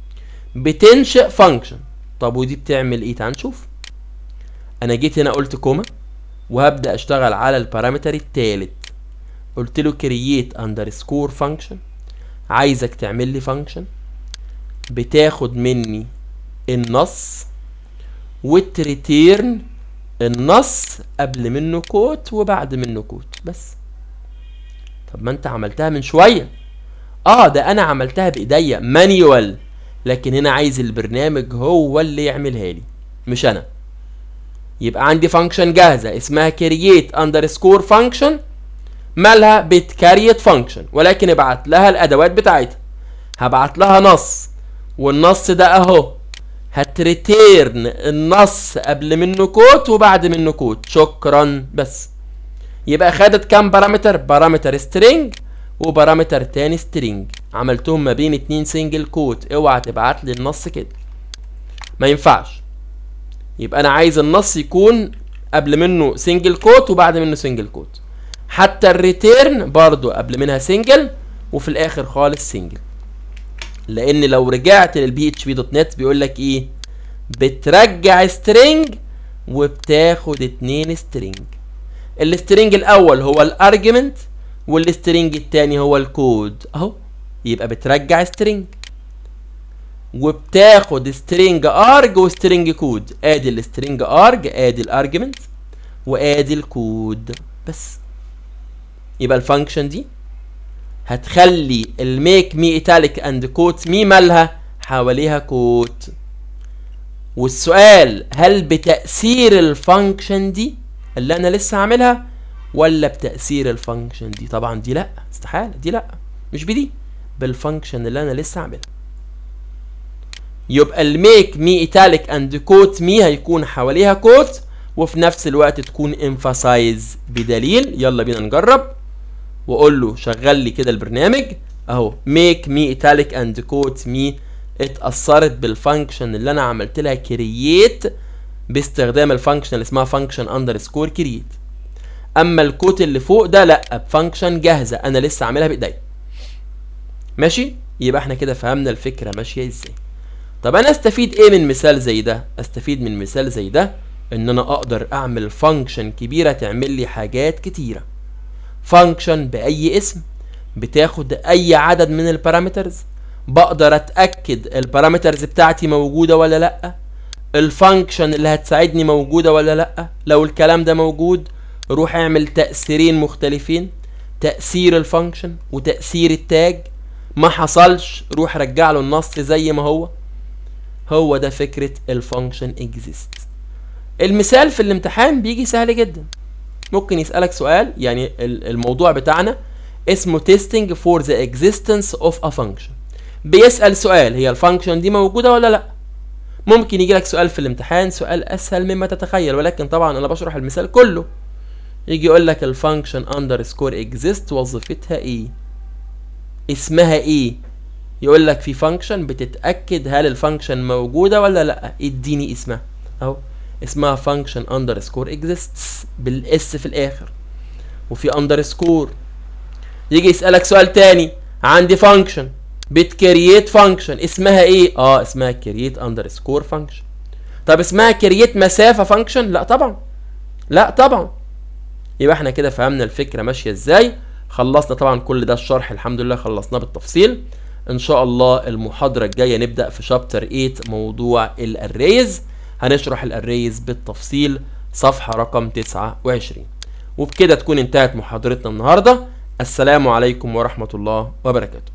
Speaker 1: بتنشئ فانكشن طب ودي بتعمل ايه تعال نشوف انا جيت هنا قلت كوما وهبدا اشتغل على البارامتر التالت قلت له create underscore function عايزك تعمل لي فانكشن بتاخد مني النص وتريتيرن النص قبل منه كوت وبعد منه كوت بس طب ما انت عملتها من شويه اه ده انا عملتها بايديا مانيوال لكن هنا عايز البرنامج هو اللي يعملها لي مش انا يبقى عندي فانكشن جاهزه اسمها create underscore function مالها بتكريت فانكشن ولكن ابعت لها الادوات بتاعتها هبعت لها نص والنص ده اهو هتريتيرن النص قبل منه كوت وبعد منه كوت شكرا بس يبقى خدت كام بارامتر بارامتر string وبارامتر تاني string عملتهم ما بين اتنين سنجل كوت اوعى تبعت لي النص كده ما ينفعش يبقى انا عايز النص يكون قبل منه سنجل كوت وبعد منه سنجل كوت حتى الريتيرن برضو قبل منها سنجل وفي الاخر خالص سنجل لان لو رجعت للبي اتش بي دوت نت بيقول لك ايه بترجع سترينج وبتاخد اتنين سترينج السترينج الاول هو الارجمنت والسترينج التاني هو الكود اهو يبقى بترجع سترينج وبتاخد سترينج ارج وسترينج كود ادي السترينج ارج ادي الارجمنت وادي الكود بس يبقى الفانكشن دي هتخلي الميك مي ايتاليك اند كوت مي مالها حواليها كوت والسؤال هل بتأثير الفانكشن دي اللي انا لسه عاملها ولا بتأثير الفانكشن دي طبعا دي لا استحالة دي لا مش بدي بالفانكشن اللي انا لسه عاملها يبقى الميك مي ايتاليك اند كوت مي هيكون حواليها كوت وفي نفس الوقت تكون امفاسايز بدليل يلا بينا نجرب واقول له شغل لي كده البرنامج اهو ميك مي ايتاليك اند كوت مي اتأثرت بالفانكشن اللي انا عملت لها كرييت باستخدام الفانكشن اللي اسمها فانكشن اندرسكور كرييت اما الكوت اللي فوق ده لا بفانكشن جاهزه انا لسه عاملها بايديا ماشي يبقى احنا كده فهمنا الفكره ماشيه ازاي طب انا استفيد ايه من مثال زي ده استفيد من مثال زي ده ان انا اقدر اعمل فانكشن كبيره تعمل لي حاجات كتيره فانكشن باي اسم بتاخد اي عدد من البارامترز بقدر اتاكد البارامترز بتاعتي موجوده ولا لا الفانكشن اللي هتساعدني موجوده ولا لا لو الكلام ده موجود روح اعمل تاثيرين مختلفين تاثير الفانكشن وتاثير التاج ما حصلش روح رجع له النص زي ما هو هو ده فكره الفانكشن اكزيست المثال في الامتحان بيجي سهل جدا ممكن يسألك سؤال يعني الموضوع بتاعنا اسمه testing for the existence of a function بيسأل سؤال هي الفانكشن دي موجودة ولا لا ممكن يجي لك سؤال في الامتحان سؤال اسهل مما تتخيل ولكن طبعا انا بشرح المثال كله يجي يقول لك الفانكشن اندرسكور اكزيست وظيفتها ايه اسمها ايه يقول لك في فانكشن بتتاكد هل الفانكشن موجوده ولا لا اديني اسمها اهو اسمها فانكشن اندرسكور اكزيستس بالاس في الاخر وفي اندرسكور يجي يسالك سؤال تاني عندي فانكشن بتكرييت فانكشن اسمها ايه اه اسمها كرييت اندرسكور فانكشن طب اسمها كرييت مسافه فانكشن لا طبعا لا طبعا يبقى احنا كده فهمنا الفكره ماشيه ازاي خلصنا طبعا كل ده الشرح الحمد لله خلصناه بالتفصيل ان شاء الله المحاضره الجايه نبدا في شابتر 8 موضوع الاريز هنشرح الاريز بالتفصيل صفحه رقم 29 وبكده تكون انتهت محاضرتنا النهارده السلام عليكم ورحمه الله وبركاته